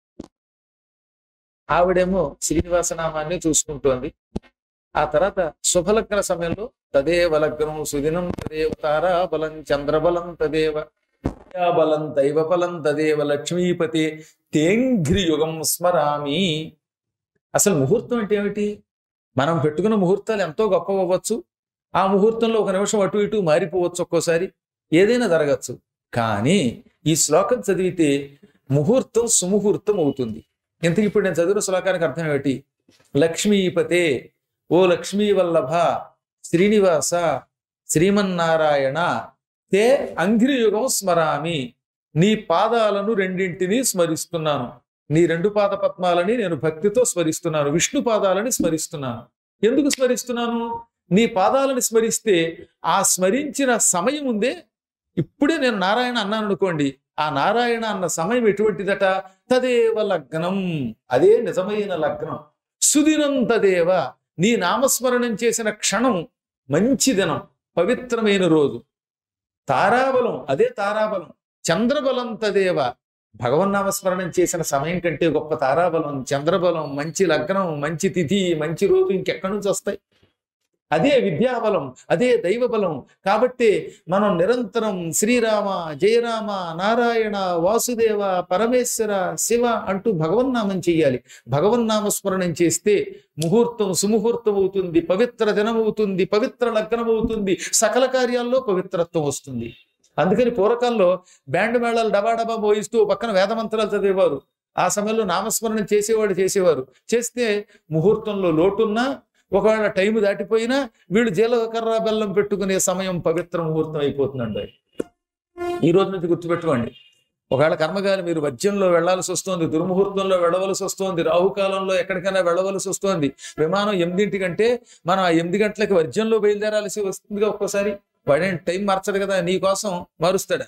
ఆవిడేమో శ్రీనివాస నామాన్ని చూసుకుంటోంది ఆ తర్వాత శుభలగ్న సమయంలో తదేవ లగ్నం సుదినం తదేవ తారా బలం చంద్రబలం తదేవ బలం దైవ బలం తదేవ లక్ష్మీపతి తేంఘ్రి యుగం స్మరామి అసలు ముహూర్తం అంటే ఏమిటి మనం పెట్టుకున్న ముహూర్తాలు ఎంతో గొప్ప అవ్వచ్చు ఆ ముహూర్తంలో ఒక నిమిషం అటు ఇటు మారిపోవచ్చు ఒక్కోసారి ఏదైనా జరగచ్చు కానీ ఈ శ్లోకం చదివితే ముహూర్తం సుముహూర్తం అవుతుంది ఇంతకు ఇప్పుడు నేను చదివిన శ్లోకానికి అర్థం ఏమిటి లక్ష్మీపతే ఓ లక్ష్మీ వల్లభ శ్రీనివాస శ్రీమన్నారాయణ తే అంఘ్రియుగం స్మరామి నీ పాదాలను రెండింటినీ స్మరిస్తున్నాను నీ రెండు పాద పద్మాలని నేను భక్తితో స్మరిస్తున్నాను విష్ణు పాదాలని స్మరిస్తున్నాను ఎందుకు స్మరిస్తున్నాను నీ పాదాలను స్మరిస్తే ఆ స్మరించిన సమయం ఉందే ఇప్పుడే నేను నారాయణ అన్నాను అనుకోండి ఆ నారాయణ అన్న సమయం ఎటువంటిదట తదేవ లగ్నం అదే నిజమైన లగ్నం సుదినం తదేవ నీ నామస్మరణం చేసిన క్షణం మంచి దినం పవిత్రమైన రోజు తారాబలం అదే తారాబలం చంద్రబలం తదేవ భగవన్నామస్మరణం చేసిన సమయం కంటే గొప్ప తారాబలం చంద్రబలం మంచి లగ్నం మంచి తిథి మంచి రోజు ఇంకెక్కడి నుంచి వస్తాయి అదే విద్యాబలం అదే దైవబలం కాబట్టి మనం నిరంతరం శ్రీరామ జయరామ నారాయణ వాసుదేవ పరమేశ్వర శివ అంటూ భగవన్నామం చెయ్యాలి భగవన్నామస్మరణం చేస్తే ముహూర్తం సుముహూర్తం అవుతుంది పవిత్ర దినం అవుతుంది పవిత్ర లగ్నం అవుతుంది సకల కార్యాల్లో పవిత్రత్వం వస్తుంది అందుకని పూర్వకాలంలో బ్యాండ్ మేళాలు డబా డబా మోయిస్తూ ఓ పక్కన వేదమంత్రాలు చదివేవారు ఆ సమయంలో నామస్మరణం చేసేవాడు చేసేవారు చేస్తే ముహూర్తంలో లోటున్నా ఒకవేళ టైం దాటిపోయినా వీళ్ళు జీలకర్ర బెల్లం పెట్టుకునే సమయం పవిత్ర ముహూర్తం అయిపోతుందండి ఈ రోజు నుంచి గుర్తుపెట్టుకోండి ఒకవేళ కర్మగాలి మీరు వజ్యంలో వెళ్లాల్సి వస్తుంది దుర్ముహూర్తంలో వెళ్ళవలసి వస్తుంది రాహుకాలంలో ఎక్కడికైనా వెళ్ళవలసి వస్తుంది విమానం ఎనిమిదింటికంటే మనం ఆ ఎనిమిది గంటలకి వర్జ్యంలో బయలుదేరాల్సి వస్తుందిగా ఒక్కోసారి వాడేం టైం మార్చడు కదా నీ కోసం మారుస్తాడా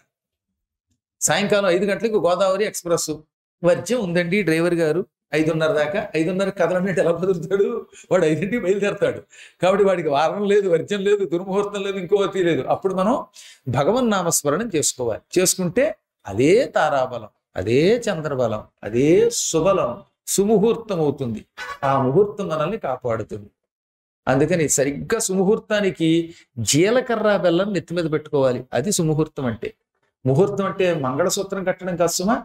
సాయంకాలం ఐదు గంటలకు గోదావరి ఎక్స్ప్రెస్ వర్జ్యం ఉందండి డ్రైవర్ గారు ఐదున్నర దాకా ఐదున్నర కదలన్నట్టు ఎలా కుదురుతాడు వాడు ఐదింటికి బయలుదేరతాడు కాబట్టి వాడికి వారం లేదు వర్జం లేదు దుర్ముహూర్తం లేదు ఇంకోటి లేదు అప్పుడు మనం భగవన్ నామస్మరణం చేసుకోవాలి చేసుకుంటే అదే తారాబలం అదే చంద్రబలం అదే శుభలం సుముహూర్తం అవుతుంది ఆ ముహూర్తం మనల్ని కాపాడుతుంది అందుకని సరిగ్గా సుముహూర్తానికి జీలకర్ర బెల్లం నెత్తి మీద పెట్టుకోవాలి అది సుముహూర్తం అంటే ముహూర్తం అంటే మంగళసూత్రం కట్టడం కష్టమా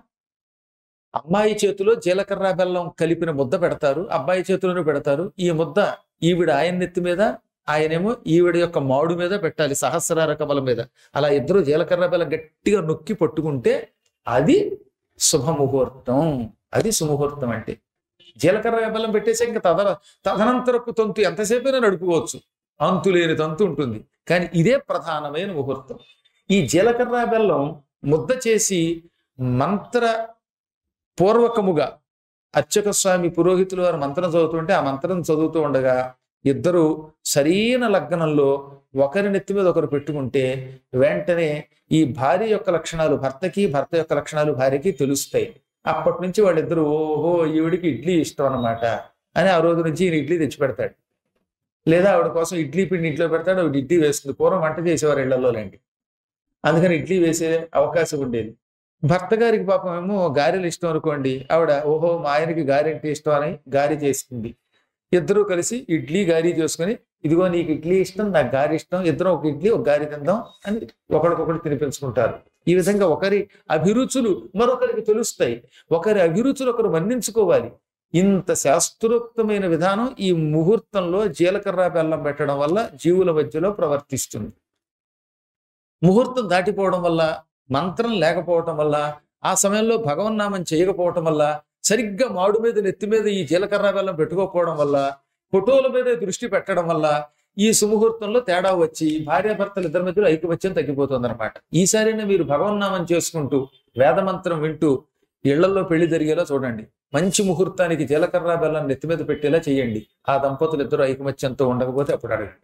అమ్మాయి చేతిలో జీలకర్ర బెల్లం కలిపిన ముద్ద పెడతారు అబ్బాయి చేతిలోనూ పెడతారు ఈ ముద్ద ఈవిడ ఆయన నెత్తి మీద ఆయనేమో ఈవిడ యొక్క మాడు మీద పెట్టాలి సహస్రార కమల మీద అలా ఇద్దరు జీలకర్ర బెల్లం గట్టిగా నొక్కి పట్టుకుంటే అది శుభముహూర్తం అది సుముహూర్తం అంటే జీలకర్ర బెల్లం పెట్టేసి ఇంకా తదన తదనంతరపు తంతు ఎంతసేపైనా నడుపుకోవచ్చు అంతులేని తంతు ఉంటుంది కానీ ఇదే ప్రధానమైన ముహూర్తం ఈ జీలకర్ర బెల్లం ముద్ద చేసి మంత్ర పూర్వకముగా అర్చక స్వామి పురోహితులు వారు మంత్రం చదువుతుంటే ఆ మంత్రం చదువుతూ ఉండగా ఇద్దరు సరైన లగ్నంలో ఒకరి నెత్తి మీద ఒకరు పెట్టుకుంటే వెంటనే ఈ భార్య యొక్క లక్షణాలు భర్తకి భర్త యొక్క లక్షణాలు భార్యకి తెలుస్తాయి అప్పటి నుంచి వాళ్ళిద్దరు ఓహో ఈవిడికి ఇడ్లీ ఇష్టం అన్నమాట అని ఆ రోజు నుంచి ఈయన ఇడ్లీ తెచ్చి పెడతాడు లేదా ఆవిడ కోసం ఇడ్లీ పిండి ఇంట్లో పెడతాడు ఆవిడ ఇడ్లీ వేస్తుంది పూర్వం వంట చేసేవారు ఇళ్లలోనండి అందుకని ఇడ్లీ వేసే అవకాశం ఉండేది భర్త గారికి పాపం ఏమో గారెలు ఇష్టం అనుకోండి ఆవిడ ఓహో మా ఆయనకి గారె అంటే ఇష్టం అని గారి చేస్తుంది ఇద్దరూ కలిసి ఇడ్లీ గారి చేసుకుని ఇదిగో నీకు ఇడ్లీ ఇష్టం నాకు గారి ఇష్టం ఇద్దరం ఒక ఇడ్లీ ఒక గారి తిందాం అని ఒకరికొకరు తినిపించుకుంటారు ఈ విధంగా ఒకరి అభిరుచులు మరొకరికి తెలుస్తాయి ఒకరి అభిరుచులు ఒకరు మన్నించుకోవాలి ఇంత శాస్త్రోక్తమైన విధానం ఈ ముహూర్తంలో జీలకర్ర బెల్లం పెట్టడం వల్ల జీవుల మధ్యలో ప్రవర్తిస్తుంది ముహూర్తం దాటిపోవడం వల్ల మంత్రం లేకపోవటం వల్ల ఆ సమయంలో భగవన్నామం చేయకపోవటం వల్ల సరిగ్గా మాడు మీద నెత్తి మీద ఈ జీలకర్ర బెల్లం పెట్టుకోకపోవడం వల్ల ఫోటోల మీదే దృష్టి పెట్టడం వల్ల ఈ సుముహూర్తంలో తేడా వచ్చి భార్యాభర్తలు ఇద్దరి మధ్యలో ఐకమత్యం తగ్గిపోతుంది అనమాట ఈసారైనా మీరు భగవన్నామం చేసుకుంటూ వేదమంత్రం వింటూ ఇళ్లలో పెళ్లి జరిగేలా చూడండి మంచి ముహూర్తానికి జీలకర్ర బెల్లం నెత్తి మీద పెట్టేలా చేయండి ఆ దంపతులు ఇద్దరు ఐకమత్యంతో ఉండకపోతే అప్పుడు అడగండి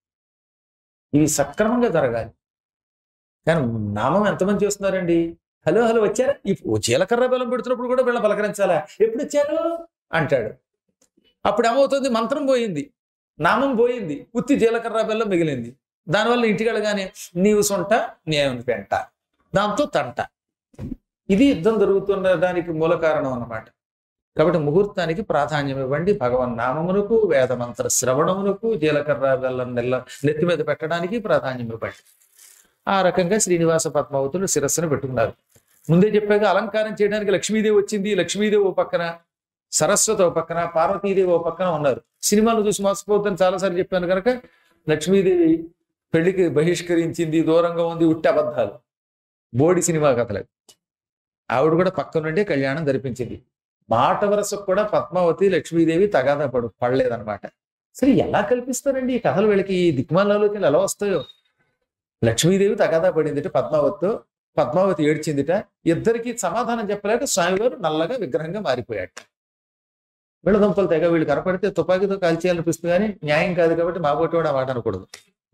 ఇవి సక్రమంగా జరగాలి కానీ నామం ఎంతమంది చేస్తున్నారండి హలో హలో వచ్చారా ఇప్పుడు జీలకర్ర బెల్లం పెడుతున్నప్పుడు కూడా వీళ్ళ పలకరించాలా ఎప్పుడు వచ్చారు అంటాడు అప్పుడు ఏమవుతుంది మంత్రం పోయింది నామం పోయింది ఉత్తి జీలకర్ర బెల్లం మిగిలింది దానివల్ల ఇంటికి వెళ్ళగానే నీవు సొంట నేను పెంట దాంతో తంట ఇది యుద్ధం జరుగుతున్న దానికి మూల కారణం అన్నమాట కాబట్టి ముహూర్తానికి ప్రాధాన్యం ఇవ్వండి భగవన్ నామమునకు వేద మంత్ర శ్రవణమునకు జీలకర్ర బెల్లం నెల్ల నెత్తి మీద పెట్టడానికి ప్రాధాన్యం ఇవ్వండి ఆ రకంగా శ్రీనివాస పద్మావతులు శిరస్సును పెట్టుకున్నారు ముందే చెప్పాక అలంకారం చేయడానికి లక్ష్మీదేవి వచ్చింది లక్ష్మీదేవి ఓ పక్కన సరస్వతి ఓ పక్కన పార్వతీదేవి ఓ పక్కన ఉన్నారు సినిమాలు చూసి మోసపోతుందని చాలాసార్లు చెప్పాను కనుక లక్ష్మీదేవి పెళ్లికి బహిష్కరించింది దూరంగా ఉంది ఉట్టి అబద్ధాలు బోడి సినిమా కథలు ఆవిడ కూడా పక్క నుండే కళ్యాణం జరిపించింది మాట వరసకు కూడా పద్మావతి లక్ష్మీదేవి తగాదా పడు పడలేదన్నమాట సరే ఎలా కల్పిస్తారండి ఈ కథలు వీళ్ళకి ఈ దిక్మాలలోకి ఎలా వస్తాయో లక్ష్మీదేవి తగాదా పడిందిట పద్మావతితో పద్మావతి ఏడ్చిందిట ఇద్దరికి సమాధానం చెప్పలేక స్వామివారు నల్లగా విగ్రహంగా మారిపోయాడు వీళ్ళ దుంపలు తెగ వీళ్ళు కనపడితే తుపాకీతో కాల్చేయాలనిపిస్తుంది కానీ న్యాయం కాదు కాబట్టి మా పోటీ కూడా ఆ మాట అనకూడదు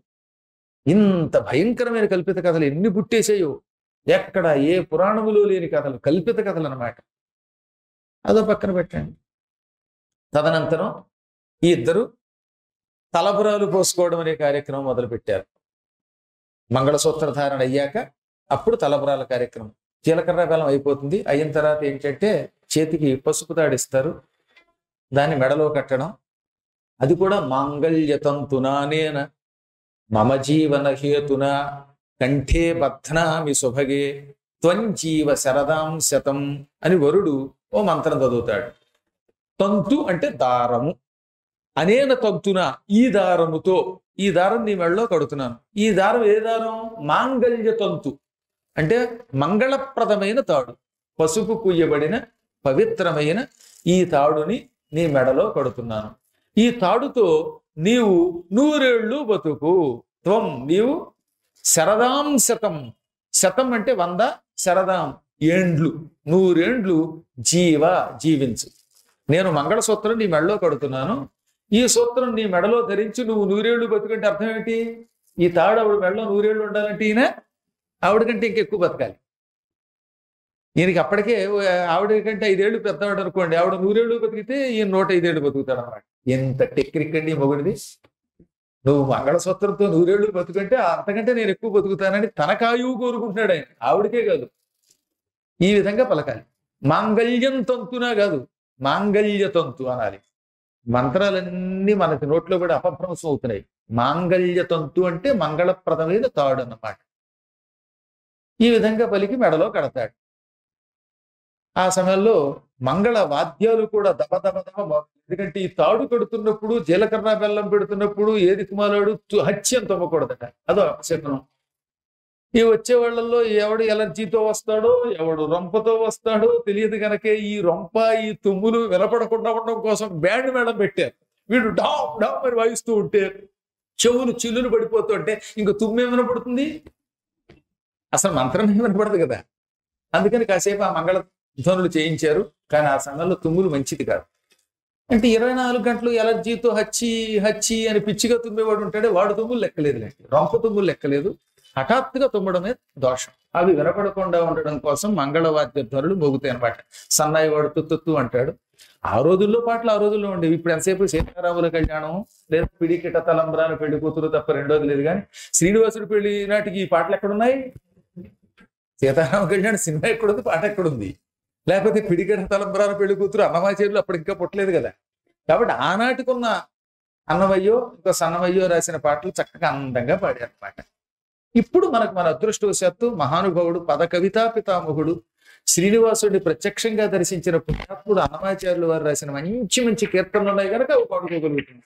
ఇంత భయంకరమైన కల్పిత కథలు ఎన్ని పుట్టేసాయో ఎక్కడ ఏ పురాణములు లేని కథలు కల్పిత కథలు అన్నమాట అదో పక్కన పెట్టండి తదనంతరం ఈ ఇద్దరు తలపురాలు పోసుకోవడం అనే కార్యక్రమం మొదలుపెట్టారు మంగళసూత్ర ధారణ అయ్యాక అప్పుడు తలపురాల కార్యక్రమం జీలకర్ర బెల్లం అయిపోతుంది అయిన తర్వాత ఏంటంటే చేతికి పసుపు తాడిస్తారు దాన్ని మెడలో కట్టడం అది కూడా మాంగళ్యతంతునానేన మమ జీవన హేతున కంఠే బధ్నామి సుభగే త్వంజీవ శరదాం శతం అని వరుడు ఓ మంత్రం చదువుతాడు తంతు అంటే దారము అనేన తంతున ఈ దారముతో ఈ దారం నీ మెడలో కడుతున్నాను ఈ దారం ఏ దారం మాంగళ్య తంతు అంటే మంగళప్రదమైన తాడు పసుపు కుయ్యబడిన పవిత్రమైన ఈ తాడుని నీ మెడలో కడుతున్నాను ఈ తాడుతో నీవు నూరేళ్లు బతుకు త్వం నీవు శరదాం శతం శతం అంటే వంద శరదాం ఏండ్లు నూరేండ్లు జీవ జీవించు నేను మంగళసూత్రం నీ మెడలో కడుతున్నాను ఈ సూత్రం నీ మెడలో ధరించి నువ్వు నూరేళ్లు బతుకంటే అర్థం ఏంటి ఈ తాడు ఆవిడ మెడలో నూరేళ్లు ఉండాలంటే ఈయన ఆవిడ కంటే ఇంకెక్కువ బతకాలి ఈయనకి అప్పటికే ఆవిడ కంటే ఐదేళ్లు పెద్దవాడు అనుకోండి ఆవిడ నూరేళ్లు బతికితే ఈయన నూట ఐదేళ్లు బతుకుతాడు అనమాట ఎంత టెక్నిక్ అండి మొగుడిది నువ్వు మంగళసూత్రంతో నూరేళ్లు బతుకంటే అంతకంటే నేను ఎక్కువ బతుకుతానని తనకాయువు కోరుకుంటున్నాడు ఆయన ఆవిడకే కాదు ఈ విధంగా పలకాలి మాంగళ్యం తంతునా కాదు మాంగళ్య తంతు అనాలి మంత్రాలన్నీ మనకి నోట్లో కూడా అపభ్రంశం అవుతున్నాయి మాంగళ్య తంతు అంటే మంగళప్రదమైన తాడు అన్నమాట ఈ విధంగా పలికి మెడలో కడతాడు ఆ సమయంలో మంగళ వాద్యాలు కూడా దబ దబ దబ మోగు. ఎందుకంటే ఈ తాడు కడుతున్నప్పుడు జీలకర్ర బెల్లం పెడుతున్నప్పుడు ఏది కుమారుడు హత్యం తవ్వకూడదట అదో అపశకునం ఈ వచ్చే వాళ్ళల్లో ఎవడు ఎలర్జీతో వస్తాడో ఎవడు రొంపతో వస్తాడో తెలియదు కనుకే ఈ రొంప ఈ తుమ్ములు వినపడకుండా ఉండడం కోసం బ్యాండ్ మేళం పెట్టారు వీడు డామ్ డామ్ అని వాయిస్తూ ఉంటే చెవులు చిల్లులు పడిపోతుంటే ఇంక తుమ్మే వినపడుతుంది అసలు మంత్రమే వినపడదు కదా అందుకని కాసేపు ఆ మంగళ ధ్వనులు చేయించారు కానీ ఆ సమయంలో తుమ్ములు మంచిది కాదు అంటే ఇరవై నాలుగు గంటలు ఎలర్జీతో హచ్చి హచ్చి అని పిచ్చిగా తుమ్మేవాడు ఉంటాడే వాడు తుమ్ములు లెక్కలేదు రొంప తుమ్ములు లెక్కలేదు హఠాత్తుగా తుమ్మడమే దోషం అవి వినపడకుండా ఉండడం కోసం మంగళవాద్య ధ్వనులు మోగుతాయి అనమాట సన్నాయి వాడు తుత్తు అంటాడు ఆ రోజుల్లో పాటలు ఆ రోజుల్లో ఉండేవి ఇప్పుడు ఎంతసేపు సీతారాముల కళ్యాణం లేదా పిడికిట తలంబ్రాన పెళ్లి కూతురు తప్ప రెండోది లేదు కానీ శ్రీనివాసుడు పెళ్లి నాటికి ఈ పాటలు ఎక్కడున్నాయి సీతారామ కళ్యాణ్ సినిమా ఎక్కడుంది పాట ఎక్కడుంది లేకపోతే పిడికిట తలంబ్రాన పెళ్లి కూతురు అన్నమాచేరులు అప్పుడు ఇంకా పుట్టలేదు కదా కాబట్టి ఆనాటికున్న అన్నమయ్యో ఇంకో సన్నమయ్యో రాసిన పాటలు చక్కగా అందంగా పాడారు అనమాట ఇప్పుడు మనకు మన అదృష్టవశాత్తు మహానుభావుడు పద కవితా పితామహుడు శ్రీనివాసుడిని ప్రత్యక్షంగా దర్శించిన పుణ్యాత్ముడు అన్నమాచార్యులు వారు రాసిన మంచి మంచి కీర్తనలు ఉన్నాయి కనుక అవి పాడుకోగలుగుతుంది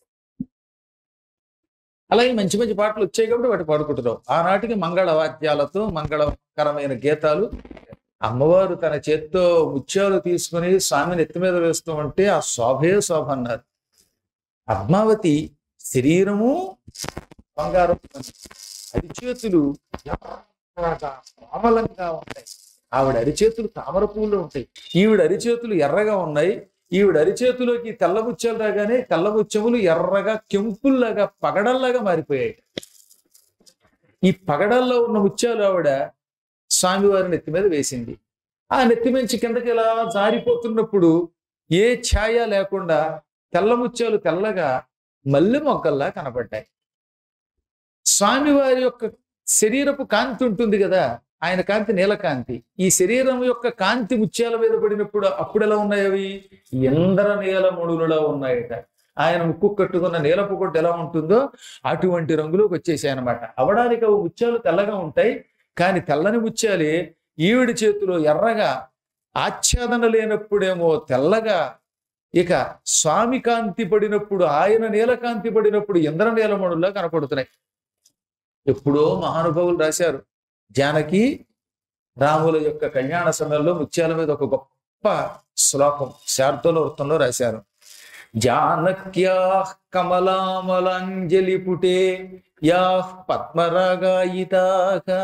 అలాగే మంచి మంచి పాటలు వచ్చాయి కాబట్టి వాటి పాడుకుంటున్నాం ఆనాటికి మంగళ వాద్యాలతో మంగళకరమైన గీతాలు అమ్మవారు తన చేత్తో ముత్యాలు తీసుకుని స్వామిని ఎత్తి మీద వేస్తూ ఉంటే ఆ శోభే శోభ అన్నారు పద్మావతి శరీరము బంగారం అరిచేతులు ఎర్రగా కోమలంగా ఉంటాయి ఆవిడ అరిచేతులు తామర పువ్వులు ఉంటాయి ఈవిడ అరిచేతులు ఎర్రగా ఉన్నాయి ఈవిడ అరిచేతులోకి తెల్ల ముత్యాలు రాగానే తెల్ల ముత్యములు ఎర్రగా కెంపుల్లాగా పగడల్లాగా మారిపోయాయి ఈ పగడల్లో ఉన్న ముత్యాలు ఆవిడ స్వామివారి నెత్తి మీద వేసింది ఆ నెత్తి మించి కిందకి ఇలా జారిపోతున్నప్పుడు ఏ ఛాయ లేకుండా తెల్ల ముత్యాలు తెల్లగా మల్లె మొగ్గల్లా కనబడ్డాయి స్వామివారి యొక్క శరీరపు కాంతి ఉంటుంది కదా ఆయన కాంతి నీలకాంతి ఈ శరీరం యొక్క కాంతి ముత్యాల మీద పడినప్పుడు అప్పుడు ఎలా ఉన్నాయి అవి ఎందర నీలముడులులా ఉన్నాయట ఆయన ముక్కు కట్టుకున్న నీలపు కొట్టు ఎలా ఉంటుందో అటువంటి రంగులోకి వచ్చేసాయి అనమాట అవడానికి అవి ముత్యాలు తెల్లగా ఉంటాయి కానీ తెల్లని ముత్యాలే ఈవిడి చేతిలో ఎర్రగా ఆచ్ఛాదన లేనప్పుడేమో తెల్లగా ఇక స్వామి కాంతి పడినప్పుడు ఆయన నీలకాంతి పడినప్పుడు ఇంద్ర నీలమణుల్లా కనపడుతున్నాయి ఎప్పుడో మహానుభావులు రాశారు జానకి రాముల యొక్క కళ్యాణ సమయంలో ముత్యాల మీద ఒక గొప్ప శ్లోకం శార్దూల వృత్తంలో రాశారు జానక్యా కమలామలాంజలి పుటే యా పద్మరాగాయితాగా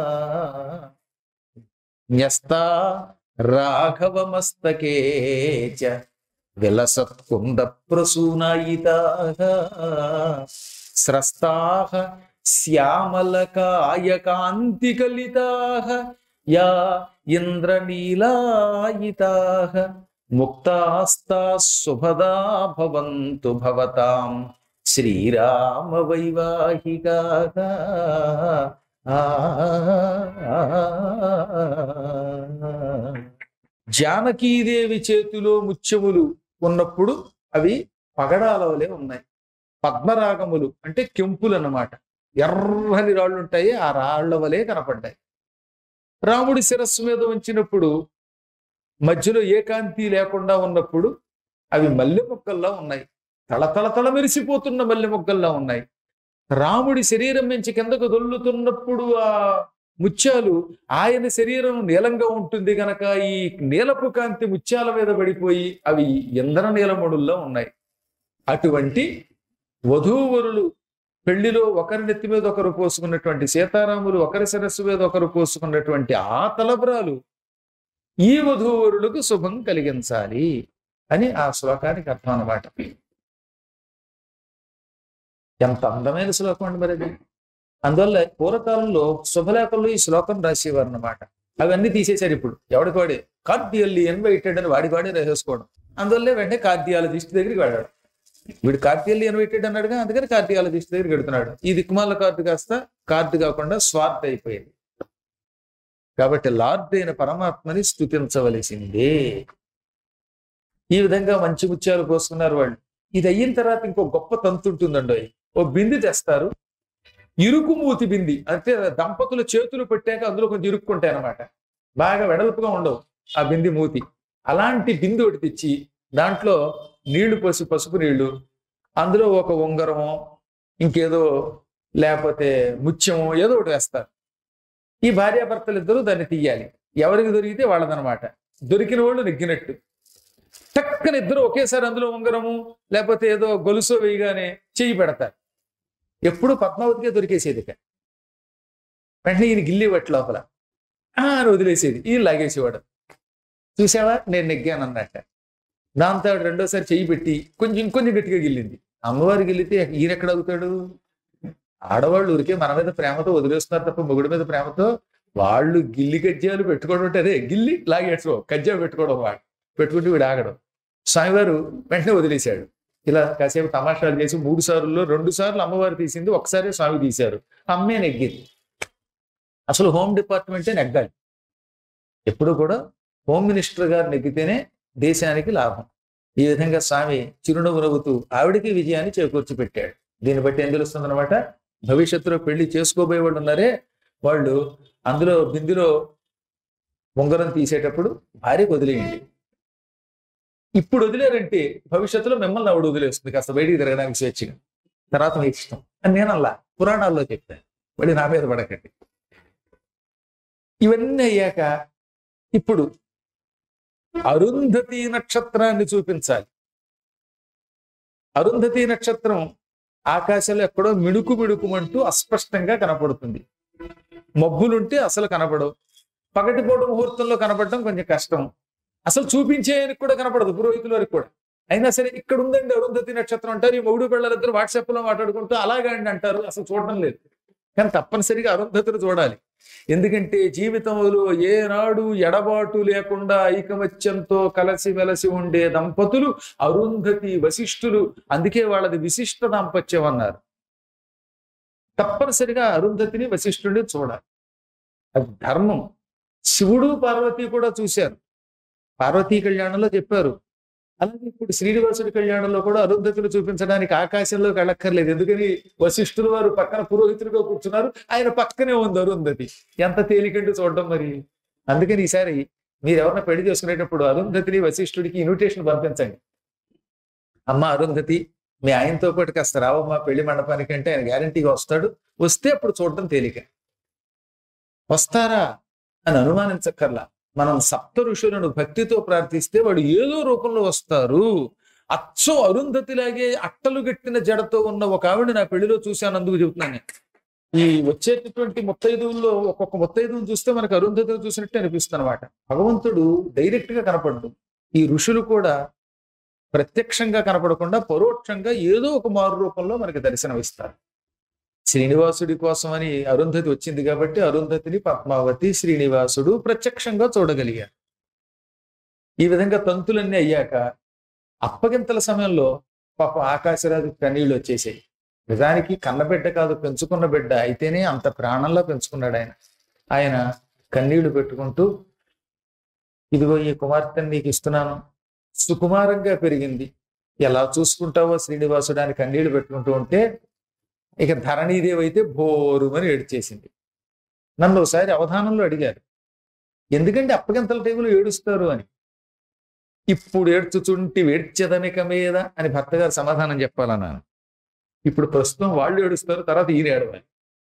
న్యస్తా రాఘవమస్తకే చ విలసత్కుంద ప్రసూనాయితాగా స్రస్తాః శ్యామలకాయకాంతికలితాః యా ఇంద్రనీలాయితాః ముక్తాస్తాः శుభదా భవంతు భవతాం శ్రీరామ వైవాహికాః ఆ జానకీదేవి చేతిలో ముత్యములు ఉన్నప్పుడు అవి పగడాల వలె ఉన్నాయి పద్మరాగములు అంటే కెంపులు అన్నమాట ఎర్రని రాళ్ళు ఉంటాయి ఆ రాళ్ల వలె కనపడ్డాయి రాముడి శిరస్సు మీద ఉంచినప్పుడు మధ్యలో ఏకాంతి లేకుండా ఉన్నప్పుడు అవి మల్లె మొక్కల్లా ఉన్నాయి తళతళ తళ మెరిసిపోతున్న మల్లె మొక్కల్లా ఉన్నాయి రాముడి శరీరం నుంచి కిందకు దొల్లుతున్నప్పుడు ఆ ముత్యాలు ఆయన శరీరం నీలంగా ఉంటుంది గనక ఈ నీలపు కాంతి ముత్యాల మీద పడిపోయి అవి ఇంద్ర నీలమణుల్లో ఉన్నాయి అటువంటి వధూవరులు పెళ్లిలో ఒకరి నెత్తి మీద ఒకరు పోసుకున్నటువంటి సీతారాములు ఒకరి శిరస్సు మీద ఒకరు పోసుకున్నటువంటి ఆ తలబరాలు ఈ వధూవరులకు శుభం కలిగించాలి అని ఆ శ్లోకానికి అర్థం అన్నమాట ఎంత అందమైన శ్లోకం అండి మరి అది అందువల్ల పూర్వకాలంలో శుభలేఖల్లో ఈ శ్లోకం రాసేవారు అన్నమాట అవన్నీ తీసేశారు ఇప్పుడు ఎవడికి వాడే కార్డియల్లీ ఇన్వైటెడ్ అని వాడి వాడే రాసేసుకోవడం అందువల్లే వెంటనే కార్డియాలజిస్ట్ దగ్గరికి వెళ్ళాడు వీడు కార్డియల్లీ ఇన్వైటెడ్ అన్నాడుగా అందుకని కార్డియాలజిస్ట్ దగ్గరికి వెడుతున్నాడు ఈ దిక్కుమాల కార్డు కాస్త కార్డు కాకుండా స్వార్థ అయిపోయింది కాబట్టి లార్డ్ అయిన పరమాత్మని స్థుతించవలసిందే ఈ విధంగా మంచి ముత్యాలు పోసుకున్నారు వాళ్ళు ఇది అయిన తర్వాత ఇంకో గొప్ప తంతు ఉంటుందండి ఓ బింది తెస్తారు ఇరుకు మూతి బింది అంటే దంపతులు చేతులు పెట్టాక అందులో కొంచెం ఇరుక్కుంటాయి అనమాట బాగా వెడల్పుగా ఉండవు ఆ బింది మూతి అలాంటి బింది ఒకటి తెచ్చి దాంట్లో నీళ్లు పోసి పసుపు నీళ్లు అందులో ఒక ఉంగరమో ఇంకేదో లేకపోతే ముత్యమో ఏదో ఒకటి వేస్తారు ఈ భార్యాభర్తలు ఇద్దరు దాన్ని తీయాలి ఎవరికి దొరికితే వాళ్ళదనమాట దొరికిన వాళ్ళు నెగ్గినట్టు టక్కన ఇద్దరు ఒకేసారి అందులో ఉంగరము లేకపోతే ఏదో గొలుసో వేయగానే చెయ్యి పెడతారు ఎప్పుడు పద్మావతికే దొరికేసేది ఇక వెంటనే ఈయన గిల్లి పట్టి లోపల ఆ అని వదిలేసేది ఈయన లాగేసేవాడు చూసావా నేను నెగ్గాను అన్నట్ట దాంతో ఆవిడ రెండోసారి చెయ్యి పెట్టి కొంచెం ఇంకొంచెం గట్టిగా గిల్లింది అమ్మవారు గిల్లితే ఈయన ఎక్కడ అవుతాడు ఆడవాళ్ళు ఊరికే మన మీద ప్రేమతో వదిలేస్తున్నారు తప్ప మొగుడి మీద ప్రేమతో వాళ్ళు గిల్లి కజ్జాలు పెట్టుకోవడం అంటే అదే గిల్లి లాగేసుకో కజ్జా పెట్టుకోవడం వాడు పెట్టుకుంటే వీడు ఆగడం స్వామివారు వెంటనే వదిలేశాడు ఇలా కాసేపు తమాషాలు చేసి మూడు సార్లు రెండు సార్లు అమ్మవారు తీసింది ఒకసారి స్వామి తీశారు అమ్మే నెగ్గింది అసలు హోమ్ డిపార్ట్మెంటే నెగ్గాలి ఎప్పుడు కూడా హోమ్ మినిస్టర్ గారు నెగ్గితేనే దేశానికి లాభం ఈ విధంగా స్వామి చిరునవ్వు నవ్వుతూ ఆవిడికి విజయాన్ని చేకూర్చి పెట్టాడు దీన్ని బట్టి ఏం తెలుస్తుంది అనమాట భవిష్యత్తులో పెళ్లి చేసుకోబోయే వాళ్ళు ఉన్నారే వాళ్ళు అందులో బిందులో ఉంగరం తీసేటప్పుడు భార్యకు వదిలేయండి ఇప్పుడు వదిలేరంటే భవిష్యత్తులో మిమ్మల్ని ఆవిడ వదిలేస్తుంది కాస్త బయటికి తిరగడానికి స్వేచ్ఛగా తర్వాత మీ ఇష్టం అని నేను అలా పురాణాల్లో చెప్తాను మళ్ళీ నా మీద పడకండి ఇవన్నీ అయ్యాక ఇప్పుడు అరుంధతి నక్షత్రాన్ని చూపించాలి అరుంధతి నక్షత్రం ఆకాశంలో ఎక్కడో మిడుకు మిడుకుమంటూ అస్పష్టంగా కనపడుతుంది మబ్బులుంటే అసలు కనపడవు పగటిపూట ముహూర్తంలో కనపడడం కొంచెం కష్టం అసలు చూపించేయనికి కూడా కనపడదు పురోహితుల వరకు కూడా అయినా సరే ఇక్కడ ఉందండి అరుంధతి నక్షత్రం అంటారు ఈ మొగుడు పిల్లలిద్దరు వాట్సాప్ లో మాట్లాడుకుంటూ అలాగే అండి అంటారు అసలు చూడడం లేదు కానీ తప్పనిసరిగా అరుంధతిని చూడాలి ఎందుకంటే జీవితంలో ఏనాడు ఎడబాటు లేకుండా ఐకమత్యంతో కలసి మెలసి ఉండే దంపతులు అరుంధతి వశిష్ఠులు అందుకే వాళ్ళది విశిష్ట దాంపత్యం అన్నారు తప్పనిసరిగా అరుంధతిని వశిష్ఠుడిని చూడాలి అది ధర్మం శివుడు పార్వతి కూడా చూశారు పార్వతీ కళ్యాణంలో చెప్పారు అలాగే ఇప్పుడు శ్రీనివాసుడి కళ్యాణంలో కూడా అరుంధతిని చూపించడానికి ఆకాశంలోకి వెళ్ళక్కర్లేదు ఎందుకని వశిష్ఠులు వారు పక్కన పురోహితులుగా కూర్చున్నారు ఆయన పక్కనే ఉంది అరుంధతి ఎంత తేలికంటూ చూడడం మరి అందుకని ఈసారి మీరు ఎవరైనా పెళ్లి చేసుకునేటప్పుడు అరుంధతిని వశిష్ఠుడికి ఇన్విటేషన్ పంపించండి అమ్మ అరుంధతి మీ ఆయనతో పాటు కాస్త రావమ్మా పెళ్లి మండపానికి అంటే ఆయన గ్యారంటీగా వస్తాడు వస్తే అప్పుడు చూడటం తేలిక వస్తారా అని అనుమానించక్కర్లా మనం సప్త ఋషులను భక్తితో ప్రార్థిస్తే వాడు ఏదో రూపంలో వస్తారు అచ్చం అరుంధతిలాగే అట్టలు గట్టిన జడతో ఉన్న ఒక ఆవిడ నా పెళ్లిలో చూశాను అందుకు చెబుతున్నాను నేను. ఈ వచ్చేటటువంటి ముత్తైదువుల్లో ఒక్కొక్క ముత్తైదువుని చూస్తే మనకు అరుంధతిని చూసినట్టు అనిపిస్తుంది అనమాట భగవంతుడు డైరెక్ట్ గా కనపడ్డు ఈ ఋషులు కూడా ప్రత్యక్షంగా కనపడకుండా పరోక్షంగా ఏదో ఒక మారు రూపంలో మనకి దర్శనమిస్తారు శ్రీనివాసుడి కోసమని అరుంధతి వచ్చింది కాబట్టి అరుంధతిని పద్మావతి శ్రీనివాసుడు ప్రత్యక్షంగా చూడగలిగారు ఈ విధంగా తంతులన్నీ అయ్యాక అప్పగింతల సమయంలో పాప ఆకాశరాజు కన్నీళ్ళు వచ్చేసాయి నిజానికి కన్నబిడ్డ కాదు పెంచుకున్న బిడ్డ అయితేనే అంత ప్రాణంలో పెంచుకున్నాడు ఆయన ఆయన కన్నీళ్లు పెట్టుకుంటూ ఇదిగో ఈ కుమార్తెని నీకు ఇస్తున్నాను సుకుమారంగా పెరిగింది ఎలా చూసుకుంటావో శ్రీనివాసుడు అని కన్నీళ్లు పెట్టుకుంటూ ఉంటే ఇక ధరణీదేవి అయితే బోరుమని ఏడ్చేసింది నన్ను ఒకసారి అవధానంలో అడిగారు ఎందుకంటే అప్పగింతల టైంలో ఏడుస్తారు అని ఇప్పుడు ఏడ్చుచుంటి వేడ్చెదనిక మీద అని భర్త గారు సమాధానం చెప్పాలన్నాను ఇప్పుడు ప్రస్తుతం వాళ్ళు ఏడుస్తారు తర్వాత ఈయన ఏడవాలి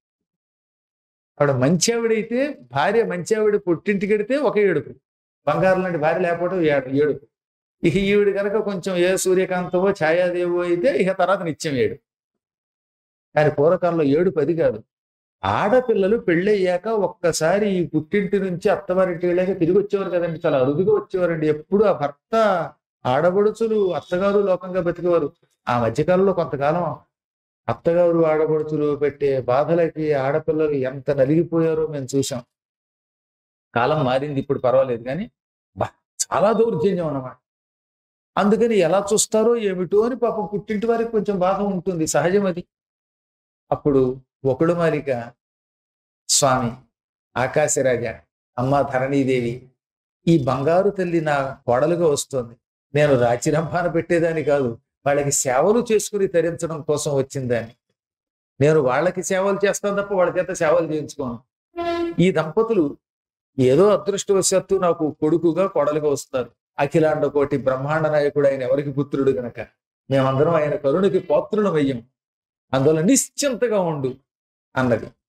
ఆవిడ మంచి ఆవిడైతే భార్య మంచి ఆవిడ పుట్టింటికి వెడితే ఒక ఏడుపు బంగారం లాంటి భార్య లేకపోవడం ఏడు ఏడుపు ఇక ఈవిడ కనుక కొంచెం ఏ సూర్యకాంతవో ఛాయాదేవో అయితే ఇక తర్వాత నిత్యం ఏడు కానీ పూర్వకాలంలో ఏడు పది కాదు ఆడపిల్లలు పెళ్ళయ్యాక ఒక్కసారి ఈ పుట్టింటి నుంచి అత్తవారింటి వెళ్ళాక తిరిగి వచ్చేవారు కదండి చాలా అరుదుగా వచ్చేవారండి ఎప్పుడు ఆ భర్త ఆడబడుచులు అత్తగారు లోకంగా బతికేవారు ఆ మధ్యకాలంలో కొంతకాలం అత్తగారు ఆడబడుచులు పెట్టే బాధలకి ఆడపిల్లలు ఎంత నలిగిపోయారో మేము చూసాం కాలం మారింది ఇప్పుడు పర్వాలేదు కానీ బా చాలా దౌర్జన్యం అన్నమాట అందుకని ఎలా చూస్తారో ఏమిటో అని పాపం పుట్టింటి వారికి కొంచెం బాధ ఉంటుంది సహజం అది అప్పుడు ఒకడు మాలిక స్వామి ఆకాశరాజ అమ్మ ధరణీదేవి ఈ బంగారు తల్లి నా కోడలుగా వస్తోంది నేను రాచిరంభాన పెట్టేదాన్ని కాదు వాళ్ళకి సేవలు చేసుకుని తరించడం కోసం వచ్చిందాన్ని నేను వాళ్ళకి సేవలు చేస్తాను తప్ప వాళ్ళ చేత సేవలు చేయించుకోను ఈ దంపతులు ఏదో అదృష్టవశాత్తు నాకు కొడుకుగా కొడలుగా వస్తారు అఖిలాండ కోటి బ్రహ్మాండ నాయకుడు ఆయన ఎవరికి పుత్రుడు గనక మేమందరం ఆయన కరుణకి పాత్రులమయ్యాం అందువల్ల నిశ్చింతగా ఉండు అన్నది